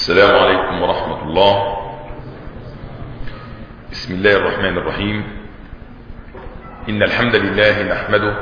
السلام عليكم ورحمة الله بسم الله الرحمن الرحيم إن الحمد لله نحمده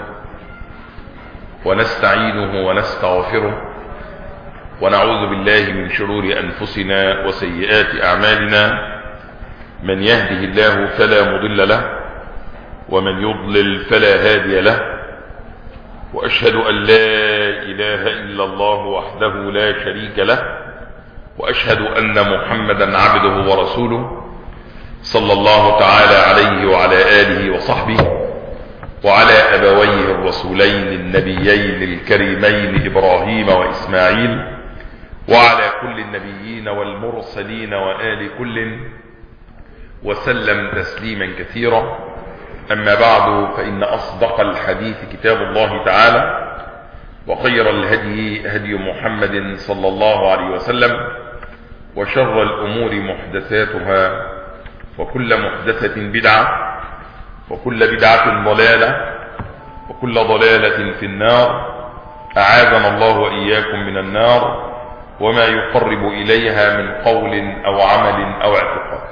ونستعينه ونستغفره ونعوذ بالله من شرور أنفسنا وسيئات أعمالنا من يهده الله فلا مضل له ومن يضلل فلا هادي له وأشهد أن لا إله إلا الله وحده لا شريك له وأشهد أن محمدا عبده ورسوله صلى الله تعالى عليه وعلى آله وصحبه وعلى أبويه الرسولين النبيين الكريمين إبراهيم وإسماعيل وعلى كل النبيين والمرسلين وآل كل وسلم تسليما كثيرا أما بعد فإن أصدق الحديث كتاب الله تعالى وخير الهدي هدي محمد صلى الله عليه وسلم وشر الأمور محدثاتها وكل محدثة بدعة وكل بدعة ضلالة وكل ضلالة في النار أعاذنا الله وإياكم من النار وما يقرب إليها من قول أو عمل أو اعتقاد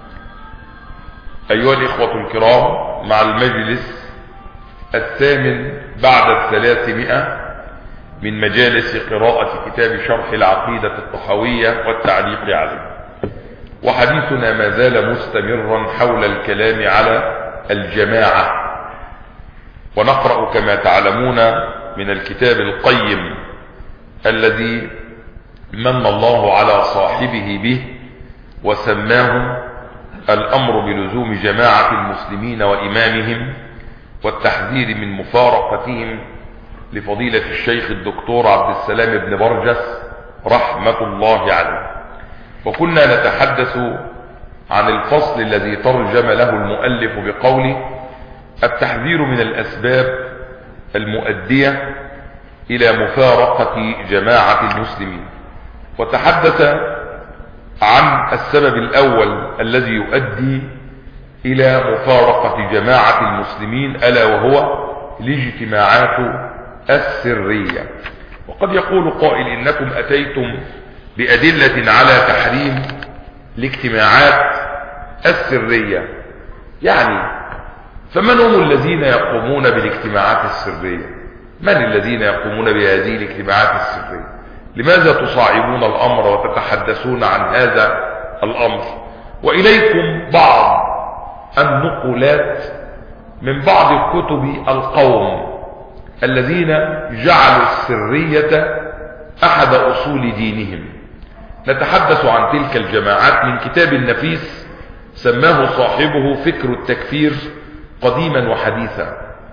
أيها الإخوة الكرام مع المجلس الثامن بعد الثلاثمائة من مجالس قراءة كتاب شرح العقيدة الطحوية والتعليق عليه وحديثنا ما زال مستمرا حول الكلام على الجماعة ونقرأ كما تعلمون من الكتاب القيم الذي من الله على صاحبه به وسماه الأمر بلزوم جماعة المسلمين وإمامهم والتحذير من مفارقتهم لفضيلة الشيخ الدكتور عبد السلام بن برجس رحمة الله عليه وكنا نتحدث عن الفصل الذي ترجم له المؤلف بقوله التحذير من الأسباب المؤدية إلى مفارقة جماعة المسلمين وتحدث عن السبب الأول الذي يؤدي إلى مفارقة جماعة المسلمين ألا وهو الاجتماعات السرية وقد يقول قائل إنكم أتيتم بأدلة على تحريم الاجتماعات السرية يعني فمن هم الذين يقومون بالاجتماعات السرية من الذين يقومون بهذه الاجتماعات السرية لماذا تصاعبون الأمر وتتحدثون عن هذا الأمر وإليكم بعض النقلات من بعض كتب القوم الذين جعلوا السرية أحد أصول دينهم نتحدث عن تلك الجماعات من كتاب النفيس سماه صاحبه فكر التكفير قديما وحديثا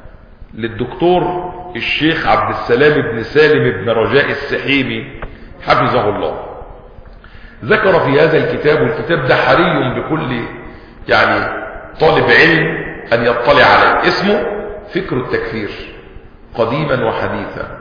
للدكتور الشيخ عبد السلام بن سالم بن رجاء السحيمي حفظه الله ذكر في هذا الكتاب والكتاب ده حري بكل يعني طالب علم أن يطلع عليه اسمه فكر التكفير قديما وحديثا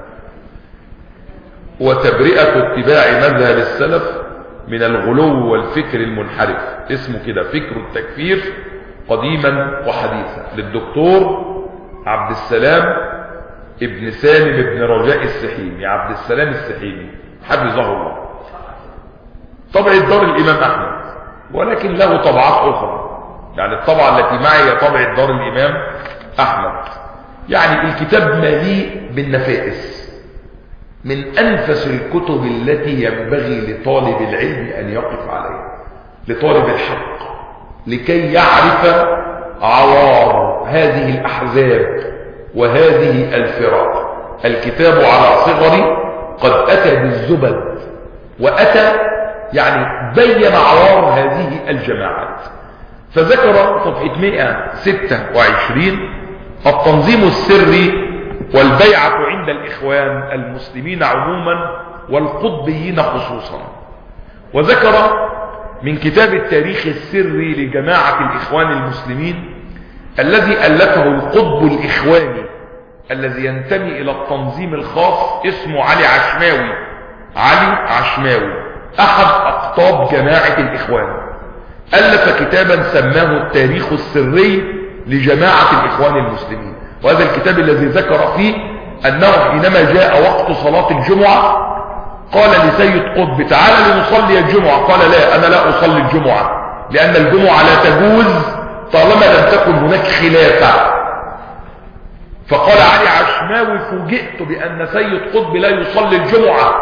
وتبرئة اتباع مذهب السلف من الغلو والفكر المنحرف اسمه كده فكر التكفير قديما وحديثا للدكتور عبد السلام ابن سالم ابن رجاء السحيمي عبد السلام السحيمي حفظه الله طبع دار الإمام أحمد ولكن له طبعات أخرى يعني الطبعة التي معي هي طبع دار الإمام أحمد يعني الكتاب مليء بالنفائس من أنفس الكتب التي ينبغي لطالب العلم أن يقف عليها لطالب الحق لكي يعرف عوار هذه الأحزاب وهذه الفرق الكتاب على صغر قد أتى بالزبد وأتى يعني بين عوار هذه الجماعات فذكر صفحة 126 التنظيم السري والبيعة عند الإخوان المسلمين عموما والقطبيين خصوصا وذكر من كتاب التاريخ السري لجماعة الإخوان المسلمين الذي ألفه القطب الإخواني الذي ينتمي إلى التنظيم الخاص اسمه علي عشماوي علي عشماوي أحد أقطاب جماعة الإخوان ألف كتابا سماه التاريخ السري لجماعة الإخوان المسلمين وهذا الكتاب الذي ذكر فيه أنه حينما جاء وقت صلاة الجمعة قال لسيد قطب تعالى لنصلي الجمعة قال لا انا لا اصلي الجمعة لان الجمعة لا تجوز طالما لم تكن هناك خلافة فقال علي عشماوي فوجئت بان سيد قطب لا يصلي الجمعة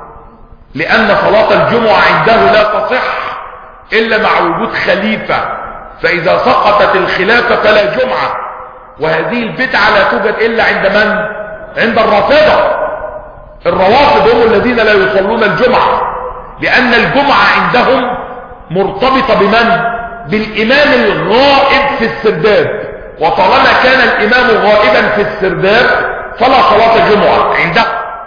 لان صلاة الجمعة عنده لا تصح الا مع وجود خليفة فاذا سقطت الخلافة فلا جمعة وهذه البدعة لا توجد الا عند من عند الرافضة الروافض هم الذين لا يصلون الجمعة لان الجمعة عندهم مرتبطة بمن بالامام الغائب في السرداب وطالما كان الامام غائبا في السرداب فلا صلاة جمعة عنده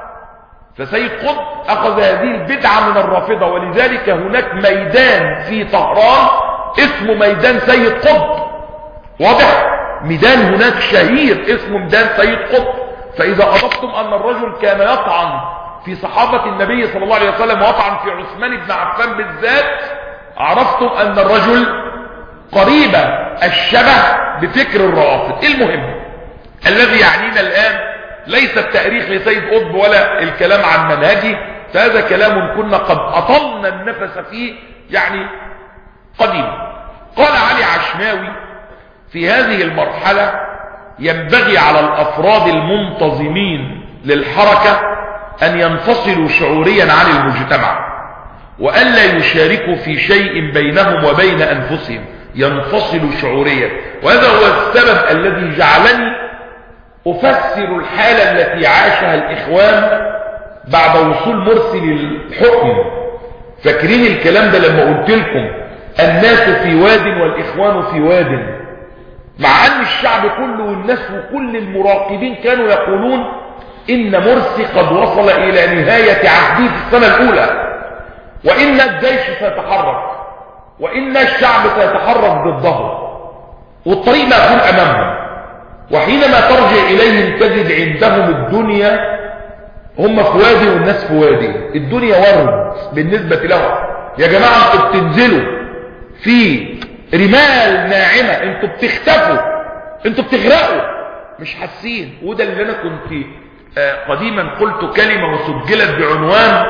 فسيد قطب اخذ هذه البدعة من الرافضة ولذلك هناك ميدان في طهران اسمه ميدان سيد قطب واضح ميدان هناك شهير اسمه ميدان سيد قطب فاذا اضفتم ان الرجل كان يطعن في صحابة النبي صلى الله عليه وسلم ويطعن في عثمان بن عفان بالذات عرفتم ان الرجل قريب الشبه بفكر الروافض المهم الذي يعنينا الان ليس التاريخ لسيد قطب ولا الكلام عن منهجه فهذا كلام كنا قد اطلنا النفس فيه يعني قديما قال علي عشماوي في هذه المرحلة ينبغي على الافراد المنتظمين للحركة ان ينفصلوا شعوريا عن المجتمع والا يشاركوا في شيء بينهم وبين انفسهم ينفصلوا شعوريا وهذا هو السبب الذي جعلني افسر الحالة التي عاشها الاخوان بعد وصول مرسي للحكم فاكرين الكلام ده لما قلت لكم الناس في واد والاخوان في واد مع ان الشعب كله والناس وكل المراقبين كانوا يقولون ان مرسي قد وصل الى نهاية عهده في السنة الاولى وان الجيش سيتحرك وان الشعب سيتحرك ضده والطريق مقفول امامهم وحينما ترجع اليهم تجد عندهم الدنيا هم في وادي والناس في وادي الدنيا ورد بالنسبة لهم يا جماعة انتوا بتنزلوا في رمال ناعمة انتوا بتختفوا انتوا بتغرقوا مش حاسين وده اللي انا كنت قديما قلت كلمة وسجلت بعنوان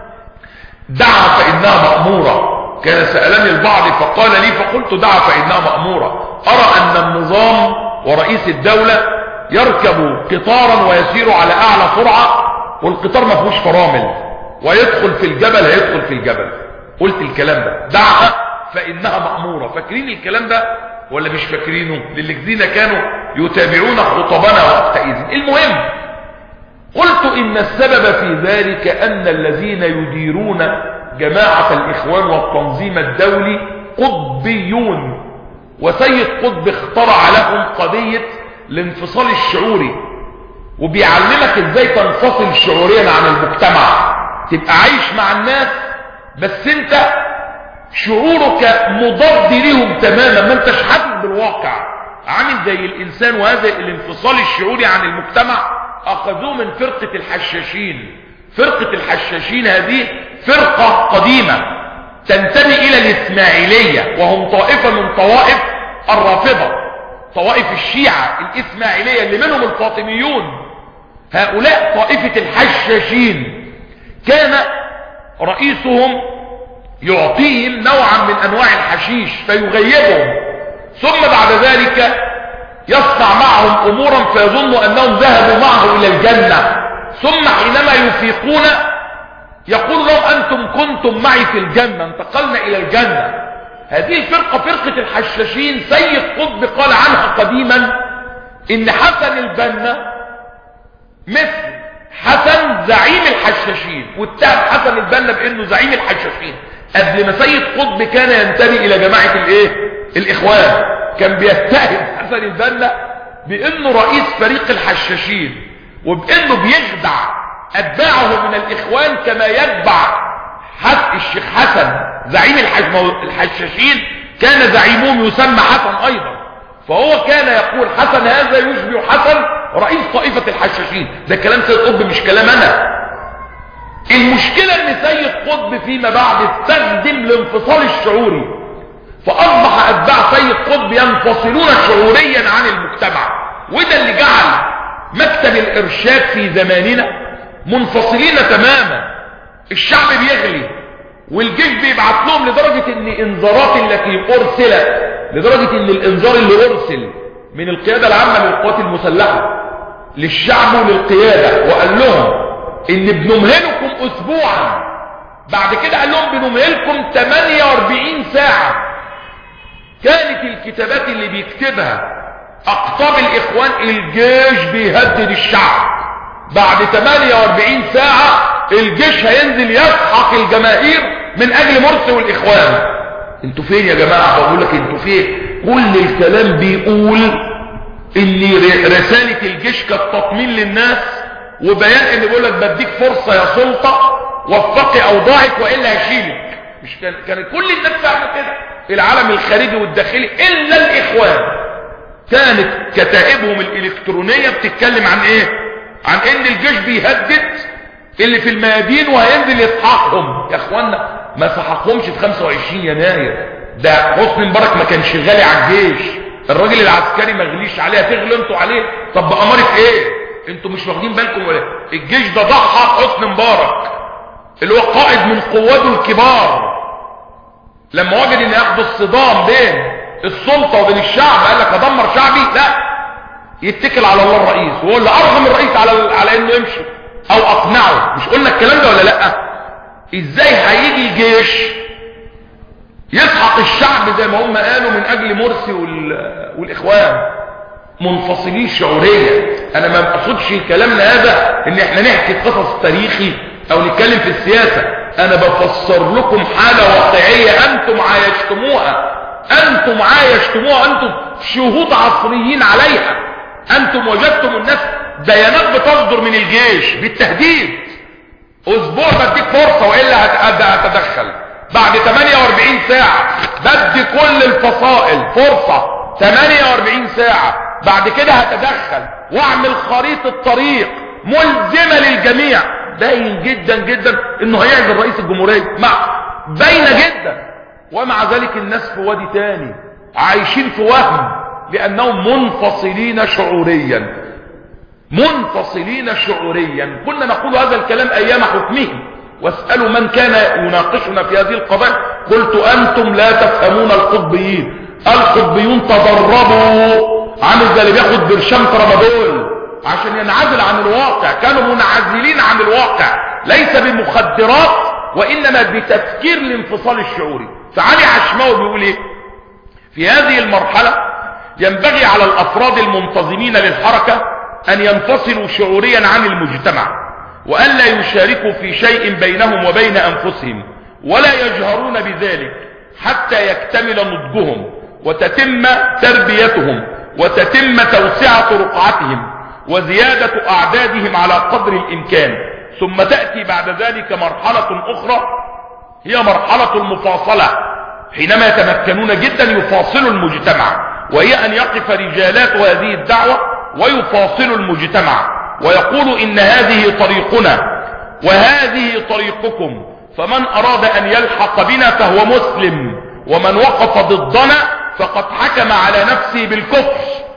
دعا فإنها مأمورة كان سألني البعض فقال لي فقلت دعا فإنها مأمورة أرى أن النظام ورئيس الدولة يركب قطارا ويسير على أعلى سرعة والقطار ما فيهوش فرامل ويدخل في الجبل هيدخل في الجبل قلت الكلام ده دعا فإنها مأمورة فاكرين الكلام ده ولا مش فاكرينه للذين كانوا يتابعون خطبنا وقتئذ المهم قلت إن السبب في ذلك أن الذين يديرون جماعة الإخوان والتنظيم الدولي قطبيون وسيد قطب اخترع لهم قضية الانفصال الشعوري وبيعلمك ازاي تنفصل شعوريا عن المجتمع تبقى عايش مع الناس بس انت شعورك مضاد ليهم تماما ما انتش حاسس بالواقع عامل زي الانسان وهذا الانفصال الشعوري عن المجتمع اخذوه من فرقة الحشاشين فرقة الحشاشين هذه فرقة قديمة تنتمي الى الاسماعيلية وهم طائفة من طوائف الرافضة طوائف الشيعة الاسماعيلية اللي منهم الفاطميون هؤلاء طائفة الحشاشين كان رئيسهم يعطيهم نوعا من انواع الحشيش فيغيبهم ثم بعد ذلك يصنع معهم امورا فيظن انهم ذهبوا معه الى الجنة ثم حينما يفيقون يقول لهم انتم كنتم معي في الجنة انتقلنا الى الجنة هذه الفرقة فرقة الحشاشين سيد قطب قال عنها قديما ان حسن البنا مثل حسن زعيم الحشاشين واتهم حسن البنا بانه زعيم الحشاشين قبل ما سيد قطب كان ينتمي الى جماعة الايه الاخوان كان بيتهم حسن البنا بانه رئيس فريق الحشاشين وبانه بيخدع اتباعه من الاخوان كما يتبع حس الشيخ حسن زعيم الحشاشين كان زعيمهم يسمى حسن ايضا فهو كان يقول حسن هذا يشبه حسن رئيس طائفة الحشاشين ده كلام سيد قطب مش كلام انا المشكلة ان سيد قطب فيما بعد استخدم الانفصال الشعوري فاصبح اتباع سيد قطب ينفصلون شعوريا عن المجتمع وده اللي جعل مكتب الارشاد في زماننا منفصلين تماما الشعب بيغلي والجيش بيبعت لهم لدرجة ان انذارات التي ارسلت لدرجة ان الانذار اللي ارسل من القيادة العامة للقوات المسلحة للشعب وللقيادة وقال لهم ان بنمهلكم اسبوعا بعد كده قال لهم بنمهلكم 48 ساعة كانت الكتابات اللي بيكتبها اقطاب الاخوان الجيش بيهدد الشعب بعد 48 ساعة الجيش هينزل يسحق الجماهير من اجل مرسي والاخوان انتوا فين يا جماعة بقول لك انتوا فين كل الكلام بيقول ان رسالة الجيش كانت تطمين للناس وبيان ان بيقول لك بديك فرصة يا سلطة وفقي اوضاعك والا هشيلك مش كان كان كل الناس فاهمه كده العالم الخارجي والداخلي الا الاخوان كانت كتائبهم الالكترونيه بتتكلم عن ايه عن ان الجيش بيهدد اللي في الميادين وهينزل يسحقهم يا اخوانا ما سحقهمش في 25 يناير ده حسني مبارك ما كانش غالي على الجيش الراجل العسكري ما غليش عليه هتغلوا انتوا عليه طب بأمارة ايه انتوا مش واخدين بالكم ولا الجيش ده ضحى حسني مبارك اللي هو قائد من قواته الكبار لما وجد ان يحدث صدام بين السلطة وبين الشعب قال لك ادمر شعبي لا يتكل على الله الرئيس وهو اللي ارغم الرئيس على على انه يمشي او اقنعه مش قلنا الكلام ده ولا لا ازاي هيجي الجيش يسحق الشعب زي ما هم قالوا من اجل مرسي والاخوان منفصلين شعوريا انا ما بقصدش كلامنا هذا ان احنا نحكي قصص تاريخي او نتكلم في السياسة انا بفسر لكم حالة واقعية انتم عايشتموها انتم عايشتموها انتم شهود عصريين عليها انتم وجدتم الناس بيانات بتصدر من الجيش بالتهديد اسبوع بديك فرصة والا هتدخل بعد 48 ساعة بدي كل الفصائل فرصة 48 ساعة بعد كده هتدخل واعمل خريطة طريق ملزمة للجميع باين جدا جدا انه هيعزل رئيس الجمهورية مع باينة جدا ومع ذلك الناس في وادي تاني عايشين في وهم لانهم منفصلين شعوريا منفصلين شعوريا كنا نقول هذا الكلام ايام حكمهم واسألوا من كان يناقشنا في هذه القضايا قلت انتم لا تفهمون القطبيين القطبيون تدربوا عامل زي اللي بياخد برشام ترامادول عشان ينعزل عن الواقع كانوا منعزلين عن الواقع ليس بمخدرات وانما بتفكير الانفصال الشعوري فعلي عشماوي بيقول ايه في هذه المرحلة ينبغي على الافراد المنتظمين للحركة ان ينفصلوا شعوريا عن المجتمع وأن لا يشاركوا في شيء بينهم وبين أنفسهم ولا يجهرون بذلك حتى يكتمل نضجهم وتتم تربيتهم وتتم توسعة رقعتهم وزيادة أعدادهم على قدر الإمكان ثم تأتي بعد ذلك مرحلة أخرى هي مرحلة المفاصلة حينما يتمكنون جدا يفاصلوا المجتمع وهي أن يقف رجالات هذه الدعوة ويفاصلوا المجتمع ويقول إن هذه طريقنا وهذه طريقكم فمن أراد أن يلحق بنا فهو مسلم ومن وقف ضدنا فقد حكم على نفسه بالكفر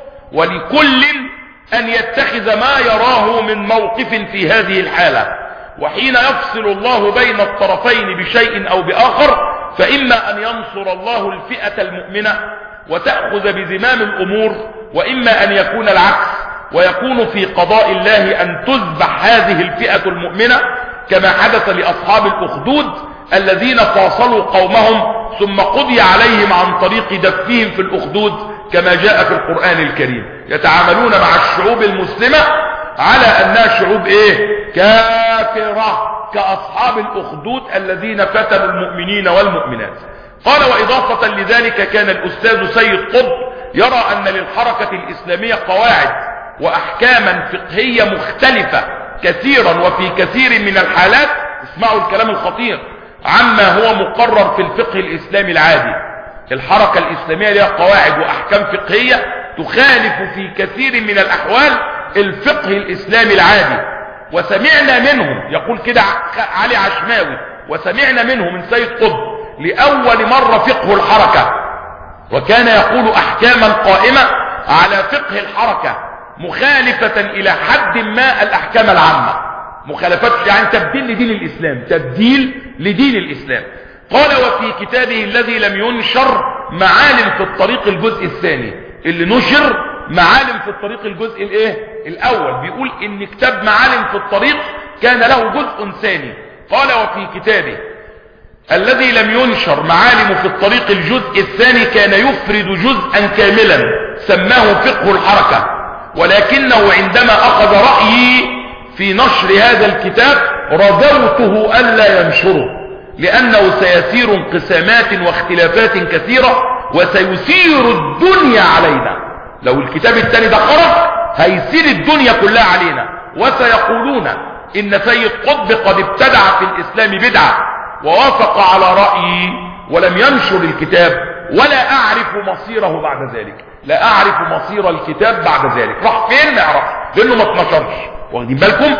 ولكل أن يتخذ ما يراه من موقف في هذه الحالة وحين يفصل الله بين الطرفين بشيء أو بآخر فإما أن ينصر الله الفئة المؤمنة وتأخذ بزمام الأمور وإما أن يكون العكس ويكون في قضاء الله أن تذبح هذه الفئة المؤمنة كما حدث لأصحاب الأخدود الذين فاصلوا قومهم ثم قضي عليهم عن طريق دفهم في الأخدود كما جاء في القرآن الكريم يتعاملون مع الشعوب المسلمة على أنها شعوب إيه كافرة كأصحاب الأخدود الذين فتنوا المؤمنين والمؤمنات قال وإضافة لذلك كان الأستاذ سيد قطب يرى أن للحركة الإسلامية قواعد واحكاما فقهية مختلفة كثيرا وفي كثير من الحالات اسمعوا الكلام الخطير عما هو مقرر في الفقه الاسلامي العادي الحركة الاسلامية لها قواعد واحكام فقهية تخالف في كثير من الاحوال الفقه الاسلامي العادي وسمعنا منهم يقول كده علي عشماوي وسمعنا منه من سيد قطب لأول مرة فقه الحركة وكان يقول أحكاما قائمة على فقه الحركة مخالفة إلى حد ما الأحكام العامة مخالفات يعني تبديل لدين الاسلام تبديل لدين الاسلام قال وفي كتابه الذي لم ينشر معالم في الطريق الجزء الثاني اللي نشر معالم في الطريق الجزء الايه الاول بيقول ان كتاب معالم في الطريق كان له جزء ثاني قال وفي كتابه الذي لم ينشر معالم في الطريق الجزء الثاني كان يفرد جزءا كاملا سماه فقه الحركة ولكنه عندما اخذ رأيي في نشر هذا الكتاب رجوته الا ينشره لانه سيسير انقسامات واختلافات كثيرة وسيثير الدنيا علينا لو الكتاب الثاني ده خرج هيسير الدنيا كلها علينا وسيقولون ان سيد قطب قد ابتدع في الاسلام بدعة ووافق على رأيي ولم ينشر الكتاب ولا اعرف مصيره بعد ذلك لا اعرف مصير الكتاب بعد ذلك راح فين ما يعرفش لانه ما اتنشرش واخدين بالكم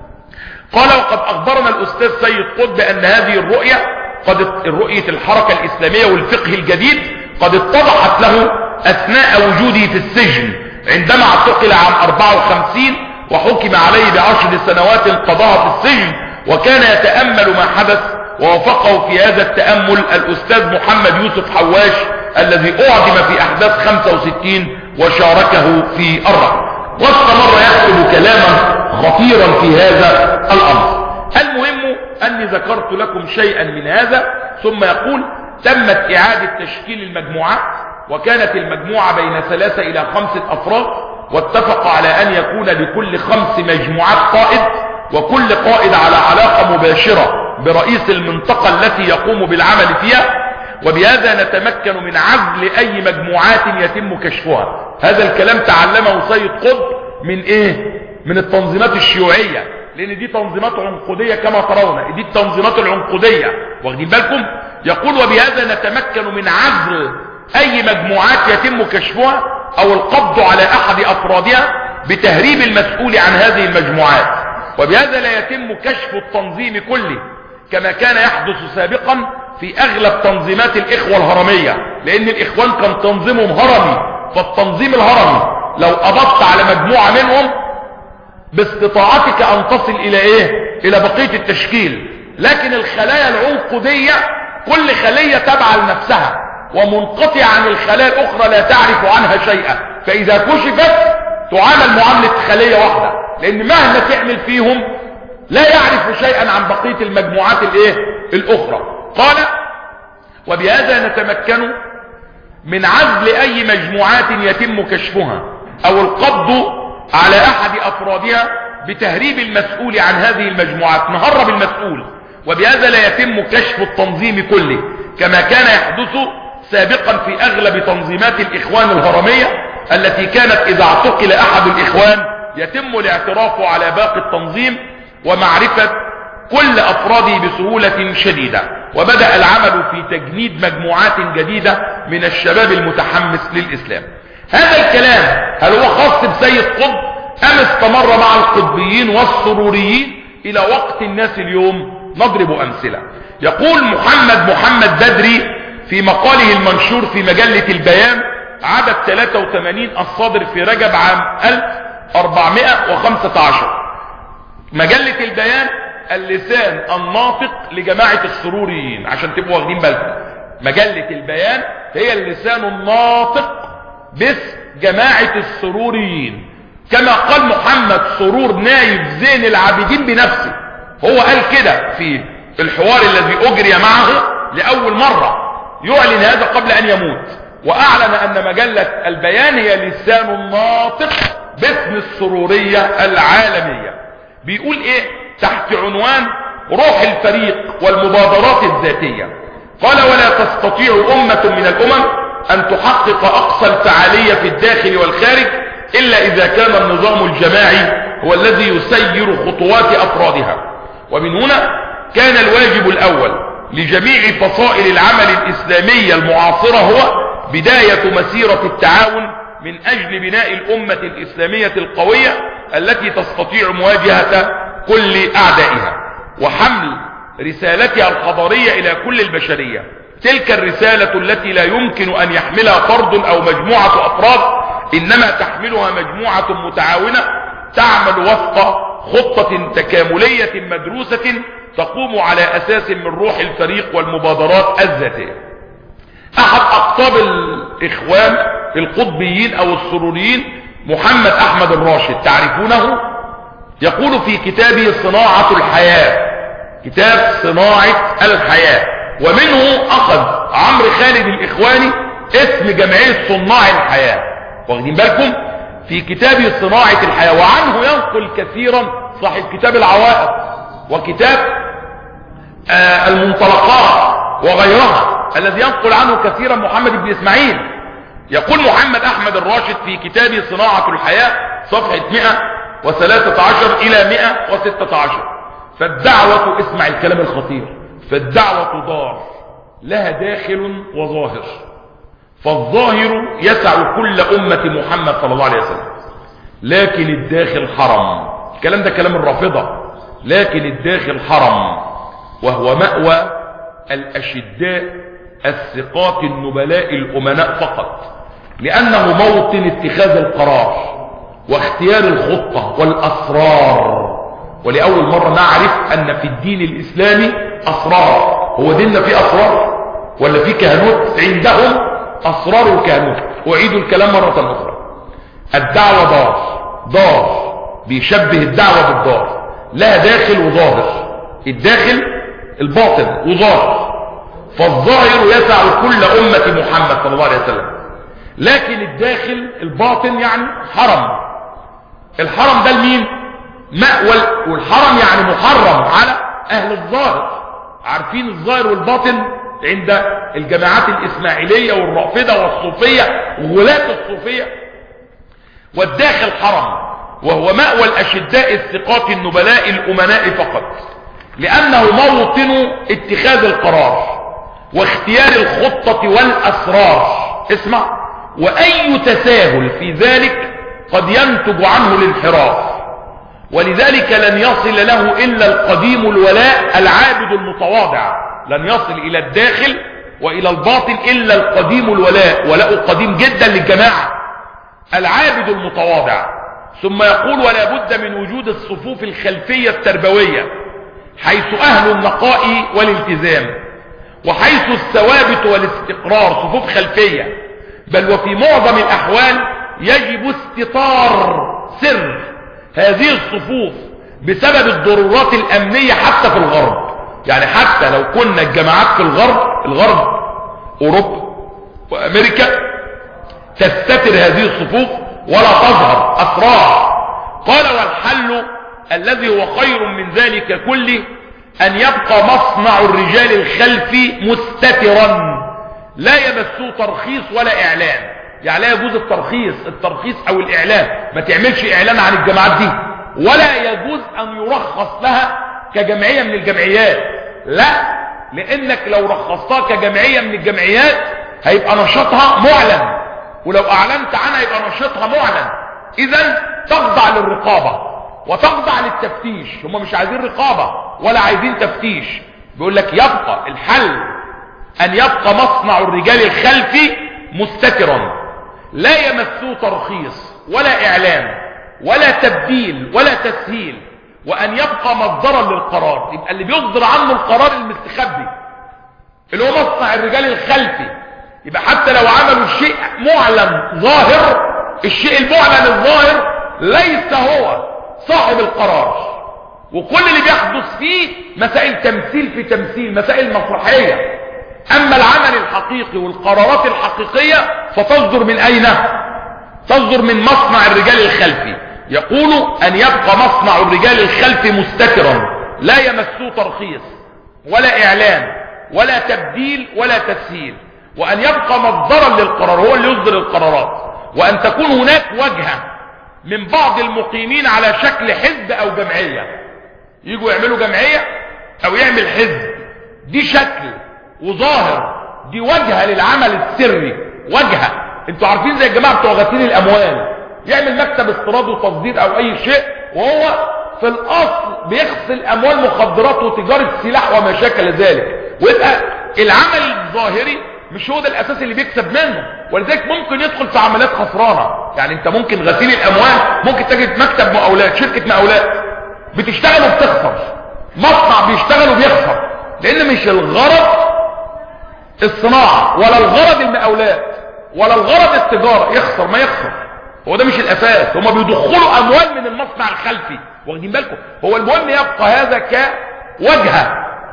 قال وقد اخبرنا الاستاذ سيد قطب ان هذه الرؤية قد الرؤية الحركة الاسلامية والفقه الجديد قد اتضحت له اثناء وجوده في السجن عندما اعتقل عام 54 وحكم عليه بعشر سنوات قضاها في السجن وكان يتأمل ما حدث ووافقه في هذا التأمل الأستاذ محمد يوسف حواش الذي أعدم في أحداث 65 وشاركه في الرأي واستمر يكتب كلاما خطيرا في هذا الأمر المهم أني ذكرت لكم شيئا من هذا ثم يقول تمت إعادة تشكيل المجموعات وكانت المجموعة بين ثلاثة إلى خمسة أفراد واتفق على أن يكون لكل خمس مجموعات قائد وكل قائد على علاقة مباشرة برئيس المنطقة التي يقوم بالعمل فيها وبهذا نتمكن من عزل أي مجموعات يتم كشفها هذا الكلام تعلمه سيد قطب من إيه؟ من التنظيمات الشيوعية لأن دي تنظيمات عنقودية كما ترون دي التنظيمات العنقودية واخدين بالكم يقول وبهذا نتمكن من عزل أي مجموعات يتم كشفها أو القبض على أحد أفرادها بتهريب المسؤول عن هذه المجموعات وبهذا لا يتم كشف التنظيم كله كما كان يحدث سابقا في اغلب تنظيمات الاخوة الهرمية لان الاخوان كان تنظيمهم هرمي فالتنظيم الهرمي لو قبضت على مجموعة منهم باستطاعتك ان تصل الى ايه الى بقية التشكيل لكن الخلايا العنقودية كل خلية تابعة لنفسها ومنقطع عن الخلايا الاخرى لا تعرف عنها شيئا فاذا كشفت تعامل معاملة خلية واحدة لان مهما تعمل فيهم لا يعرف شيئا عن بقية المجموعات الايه الاخرى قال وبهذا نتمكن من عزل اي مجموعات يتم كشفها او القبض على احد افرادها بتهريب المسؤول عن هذه المجموعات نهرب المسؤول وبهذا لا يتم كشف التنظيم كله كما كان يحدث سابقا في اغلب تنظيمات الاخوان الهرمية التي كانت اذا اعتقل احد الاخوان يتم الاعتراف على باقي التنظيم ومعرفة كل افراده بسهولة شديدة وبدأ العمل في تجنيد مجموعات جديدة من الشباب المتحمس للاسلام هذا الكلام هل هو خاص بسيد قطب ام استمر مع القطبيين والسروريين الى وقت الناس اليوم نضرب امثلة يقول محمد محمد بدري في مقاله المنشور في مجلة البيان عدد 83 الصادر في رجب عام 1415 مجلة البيان اللسان الناطق لجماعة السروريين عشان تبقوا واخدين بالكم مجلة البيان هي اللسان الناطق باسم جماعة السروريين كما قال محمد سرور نايب زين العابدين بنفسه هو قال كده في الحوار الذي اجري معه لأول مرة يعلن هذا قبل ان يموت واعلن ان مجلة البيان هي لسان الناطق باسم السرورية العالمية بيقول ايه تحت عنوان روح الفريق والمبادرات الذاتية قال ولا تستطيع امة من الامم ان تحقق اقصى الفعالية في الداخل والخارج الا اذا كان النظام الجماعي هو الذي يسير خطوات افرادها ومن هنا كان الواجب الاول لجميع فصائل العمل الاسلامية المعاصرة هو بداية مسيرة التعاون من اجل بناء الامة الاسلامية القوية التي تستطيع مواجهة كل اعدائها وحمل رسالتها الحضارية الى كل البشرية تلك الرسالة التي لا يمكن ان يحملها فرد او مجموعة افراد انما تحملها مجموعة متعاونة تعمل وفق خطة تكاملية مدروسة تقوم على أساس من روح الفريق والمبادرات الذاتية أحد أقطاب الإخوان القطبيين أو السروريين محمد أحمد الراشد تعرفونه يقول في كتابه صناعة الحياة كتاب صناعة الحياة ومنه أخذ عمرو خالد الإخواني اسم جمعية صناع الحياة واخدين بالكم في كتاب صناعة الحياة وعنه ينقل كثيرا صاحب كتاب العوائق وكتاب آه المنطلقات وغيرها الذي ينقل عنه كثيرا محمد بن اسماعيل يقول محمد احمد الراشد في كتابه صناعة الحياة صفحة 113 الى 116 فالدعوة اسمع الكلام الخطير فالدعوة دار لها داخل وظاهر فالظاهر يسع كل أمة محمد صلى الله عليه وسلم لكن الداخل حرم الكلام ده كلام الرافضة لكن الداخل حرم وهو مأوى الأشداء الثقات النبلاء الأمناء فقط لأنه موطن اتخاذ القرار واختيار الخطة والأسرار ولأول مرة نعرف أن في الدين الإسلامي أسرار هو ديننا فيه أسرار ولا فيه كهنوت عندهم أسرار الكهنوت أعيد الكلام مرة أخرى الدعوة دار دار بيشبه الدعوة بالدار لها داخل وظاهر الداخل الباطن وظاهر فالظاهر يسع كل أمة محمد صلى الله عليه وسلم لكن الداخل الباطن يعني حرم الحرم ده لمين مأوى والحرم يعني محرم على أهل الظاهر عارفين الظاهر والباطن عند الجماعات الإسماعيلية والرافضة والصوفية وغلاة الصوفية والداخل حرم وهو مأوى الأشداء الثقات النبلاء الأمناء فقط لأنه موطن اتخاذ القرار واختيار الخطة والأسرار اسمع وأي تساهل في ذلك قد ينتج عنه الانحراف ولذلك لن يصل له إلا القديم الولاء العابد المتواضع لن يصل إلى الداخل وإلى الباطن إلا القديم الولاء ولاء قديم جدا للجماعة العابد المتواضع ثم يقول ولا بد من وجود الصفوف الخلفية التربوية حيث أهل النقاء والالتزام وحيث الثوابت والاستقرار صفوف خلفية بل وفي معظم الأحوال يجب استطار سر هذه الصفوف بسبب الضرورات الأمنية حتى في الغرب يعني حتى لو كنا الجماعات في الغرب الغرب أوروبا وأمريكا تستتر هذه الصفوف ولا تظهر أسرار قال والحل الذي هو خير من ذلك كله أن يبقى مصنع الرجال الخلفي مستترا لا يمسوه ترخيص ولا إعلان يعني لا يجوز الترخيص الترخيص أو الإعلان ما تعملش إعلان عن الجماعات دي ولا يجوز أن يرخص لها كجمعية من الجمعيات لا لأنك لو رخصتها كجمعية من الجمعيات هيبقى نشاطها معلن ولو أعلنت عنها يبقى نشاطها معلن إذا تخضع للرقابة وتخضع للتفتيش هم مش عايزين رقابة ولا عايزين تفتيش بيقول لك يبقى الحل أن يبقى مصنع الرجال الخلفي مستترا لا يمسوه ترخيص ولا إعلان ولا تبديل ولا تسهيل وأن يبقى مصدرا للقرار يبقى اللي بيصدر عنه القرار المستخبي اللي هو مصنع الرجال الخلفي يبقى حتى لو عملوا شيء معلن ظاهر الشيء المعلن الظاهر ليس هو صاحب القرار وكل اللي بيحدث فيه مسائل تمثيل في تمثيل مسائل مسرحية اما العمل الحقيقي والقرارات الحقيقية فتصدر من اين تصدر من مصنع الرجال الخلفي يقول ان يبقى مصنع الرجال الخلفي مستترا لا يمسوه ترخيص ولا اعلان ولا تبديل ولا تسهيل وان يبقى مصدرا للقرار هو اللي يصدر القرارات وان تكون هناك وجهة من بعض المقيمين على شكل حزب او جمعية يجوا يعملوا جمعية او يعمل حزب دي شكل وظاهر دي وجهة للعمل السري وجهة انتوا عارفين زي الجماعة بتوع غسيل الاموال يعمل مكتب استيراد وتصدير او اي شيء وهو في الاصل بيغسل اموال مخدرات وتجارة سلاح وما شاكل ذلك ويبقى العمل الظاهري مش هو ده الاساس اللي بيكسب منه ولذلك ممكن يدخل في عمليات خسرانة يعني انت ممكن غسيل الاموال ممكن تجد مكتب مقاولات شركة مقاولات بتشتغل وبتخسر مصنع بيشتغل وبيخسر لان مش الغرض الصناعة ولا الغرض المقاولات ولا الغرض التجارة يخسر ما يخسر هو ده مش الاساس هما بيدخلوا اموال من المصنع الخلفي واخدين بالكم هو المهم يبقى هذا كوجهة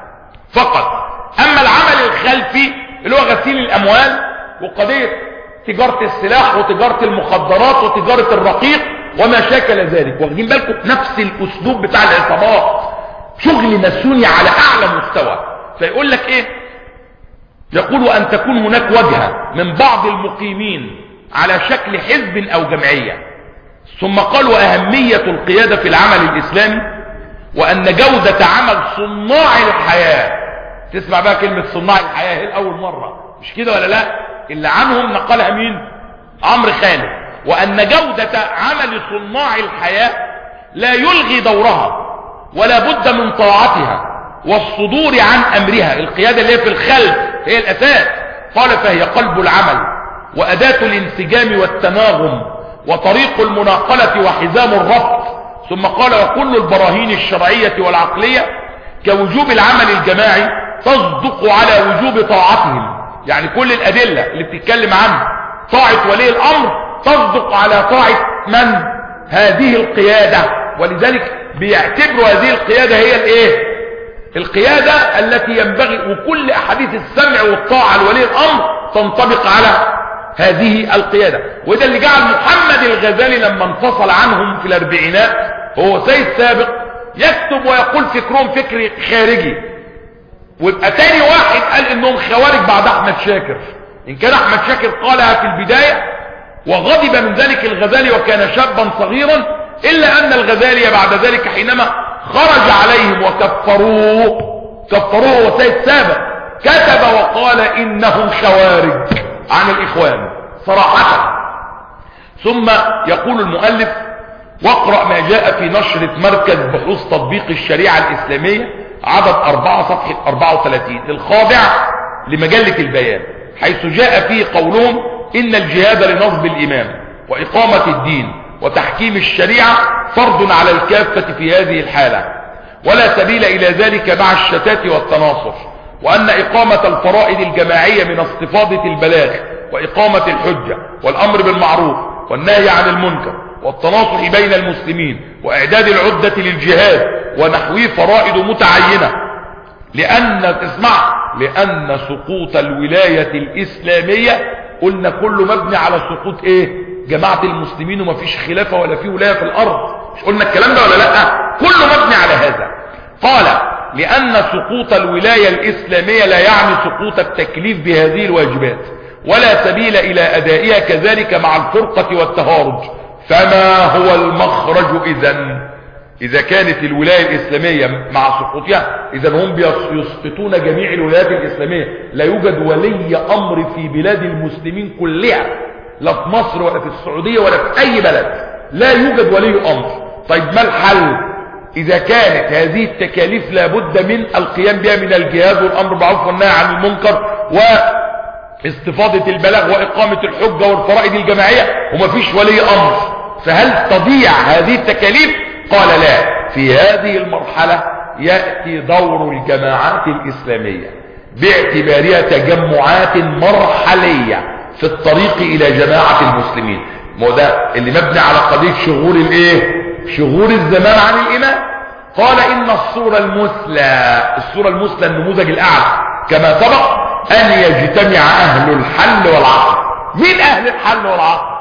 فقط اما العمل الخلفي اللي هو غسيل الاموال وقضية تجارة السلاح وتجارة المخدرات وتجارة الرقيق وما شاكل ذلك واخدين بالكم نفس الاسلوب بتاع العصابات شغل ماسوني على اعلى مستوى فيقول لك ايه يقول ان تكون هناك وجهة من بعض المقيمين على شكل حزب او جمعية ثم قالوا اهمية القيادة في العمل الاسلامي وان جودة عمل صناع الحياة تسمع بقى كلمة صناع الحياة هي الاول مرة مش كده ولا لا اللي عنهم نقلها مين عمرو خالد وان جودة عمل صناع الحياة لا يلغي دورها ولا بد من طاعتها والصدور عن امرها القيادة اللي هي في الخلف هي الاساس قال فهي قلب العمل واداة الانسجام والتناغم وطريق المناقلة وحزام الربط ثم قال وكل البراهين الشرعية والعقلية كوجوب العمل الجماعي تصدق على وجوب طاعتهم يعني كل الادلة اللي بتتكلم عن طاعة ولي الامر تصدق على طاعة من هذه القيادة ولذلك بيعتبروا هذه القيادة هي الايه القيادة التي ينبغي وكل احاديث السمع والطاعة لولي الامر تنطبق على هذه القيادة وده اللي جعل محمد الغزالي لما انفصل عنهم في الاربعينات هو سيد سابق يكتب ويقول فكرهم فكر خارجي ويبقى تاني واحد قال انهم خوارج بعد احمد شاكر ان كان احمد شاكر قالها في البداية وغضب من ذلك الغزالي وكان شابا صغيرا الا ان الغزالي بعد ذلك حينما خرج عليهم وكفروه كفروه وسيد سابق كتب وقال انهم خوارج عن الاخوان صراحة ثم يقول المؤلف واقرأ ما جاء في نشرة مركز بحوث تطبيق الشريعة الاسلامية عدد 4 صفحة 34 الخاضع لمجلة البيان حيث جاء فيه قولهم ان الجهاد لنصب الامام واقامة الدين وتحكيم الشريعة فرض على الكافة في هذه الحالة ولا سبيل الى ذلك مع الشتات والتناصر وان اقامة الفرائض الجماعية من استفاضة البلاغ واقامة الحجة والامر بالمعروف والنهي عن المنكر والتناصح بين المسلمين واعداد العدة للجهاد ونحوه فرائض متعينة لان تسمع لان سقوط الولاية الاسلامية قلنا كله مبني على سقوط ايه جماعة المسلمين ومفيش خلافة ولا في ولاية في الارض مش قلنا الكلام ده ولا لا كله مبني على هذا قال لان سقوط الولاية الاسلامية لا يعني سقوط التكليف بهذه الواجبات ولا سبيل الى ادائها كذلك مع الفرقة والتهارج فما هو المخرج اذا اذا كانت الولاية الاسلامية مع سقوطها اذا هم يسقطون جميع الولايات الاسلامية لا يوجد ولي امر في بلاد المسلمين كلها لا في مصر ولا في السعودية ولا في اي بلد لا يوجد ولي امر طيب ما الحل اذا كانت هذه التكاليف لابد من القيام بها من الجهاد والامر بالمعروف والنهي عن المنكر واستفاضة البلاغ واقامة الحجة والفرائض الجماعية ومفيش ولي امر فهل تضيع هذه التكاليف قال لا في هذه المرحلة يأتي دور الجماعات الاسلامية باعتبارها تجمعات مرحلية في الطريق الى جماعة المسلمين ما ده اللي مبني على قضية شغول الايه شغول الزمان عن الامام قال ان الصورة المثلى الصورة المثلى النموذج الاعلى كما سبق ان يجتمع اهل الحل والعقد مين اهل الحل والعقد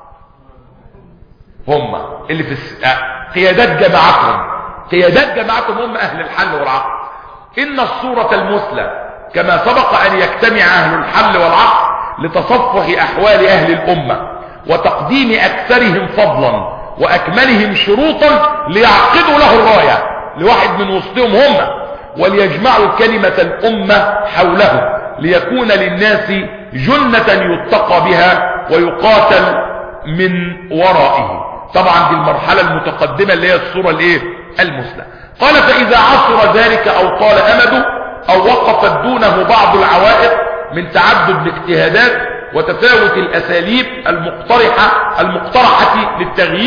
هم اللي في الس... قيادات جماعتهم قيادات جماعتهم هم اهل الحل والعقد ان الصورة المثلى كما سبق ان يجتمع اهل الحل والعقد لتصفح احوال اهل الامة وتقديم اكثرهم فضلا واكملهم شروطا ليعقدوا له الراية لواحد من وسطهم هم وليجمعوا كلمة الامة حوله ليكون للناس جنة يتقى بها ويقاتل من ورائه طبعا دي المرحلة المتقدمة اللي هي الصورة الايه المثلى قال فاذا عصر ذلك او طال امده او وقفت دونه بعض العوائق من تعدد الاجتهادات وتفاوت الاساليب المقترحة المقترحة للتغيير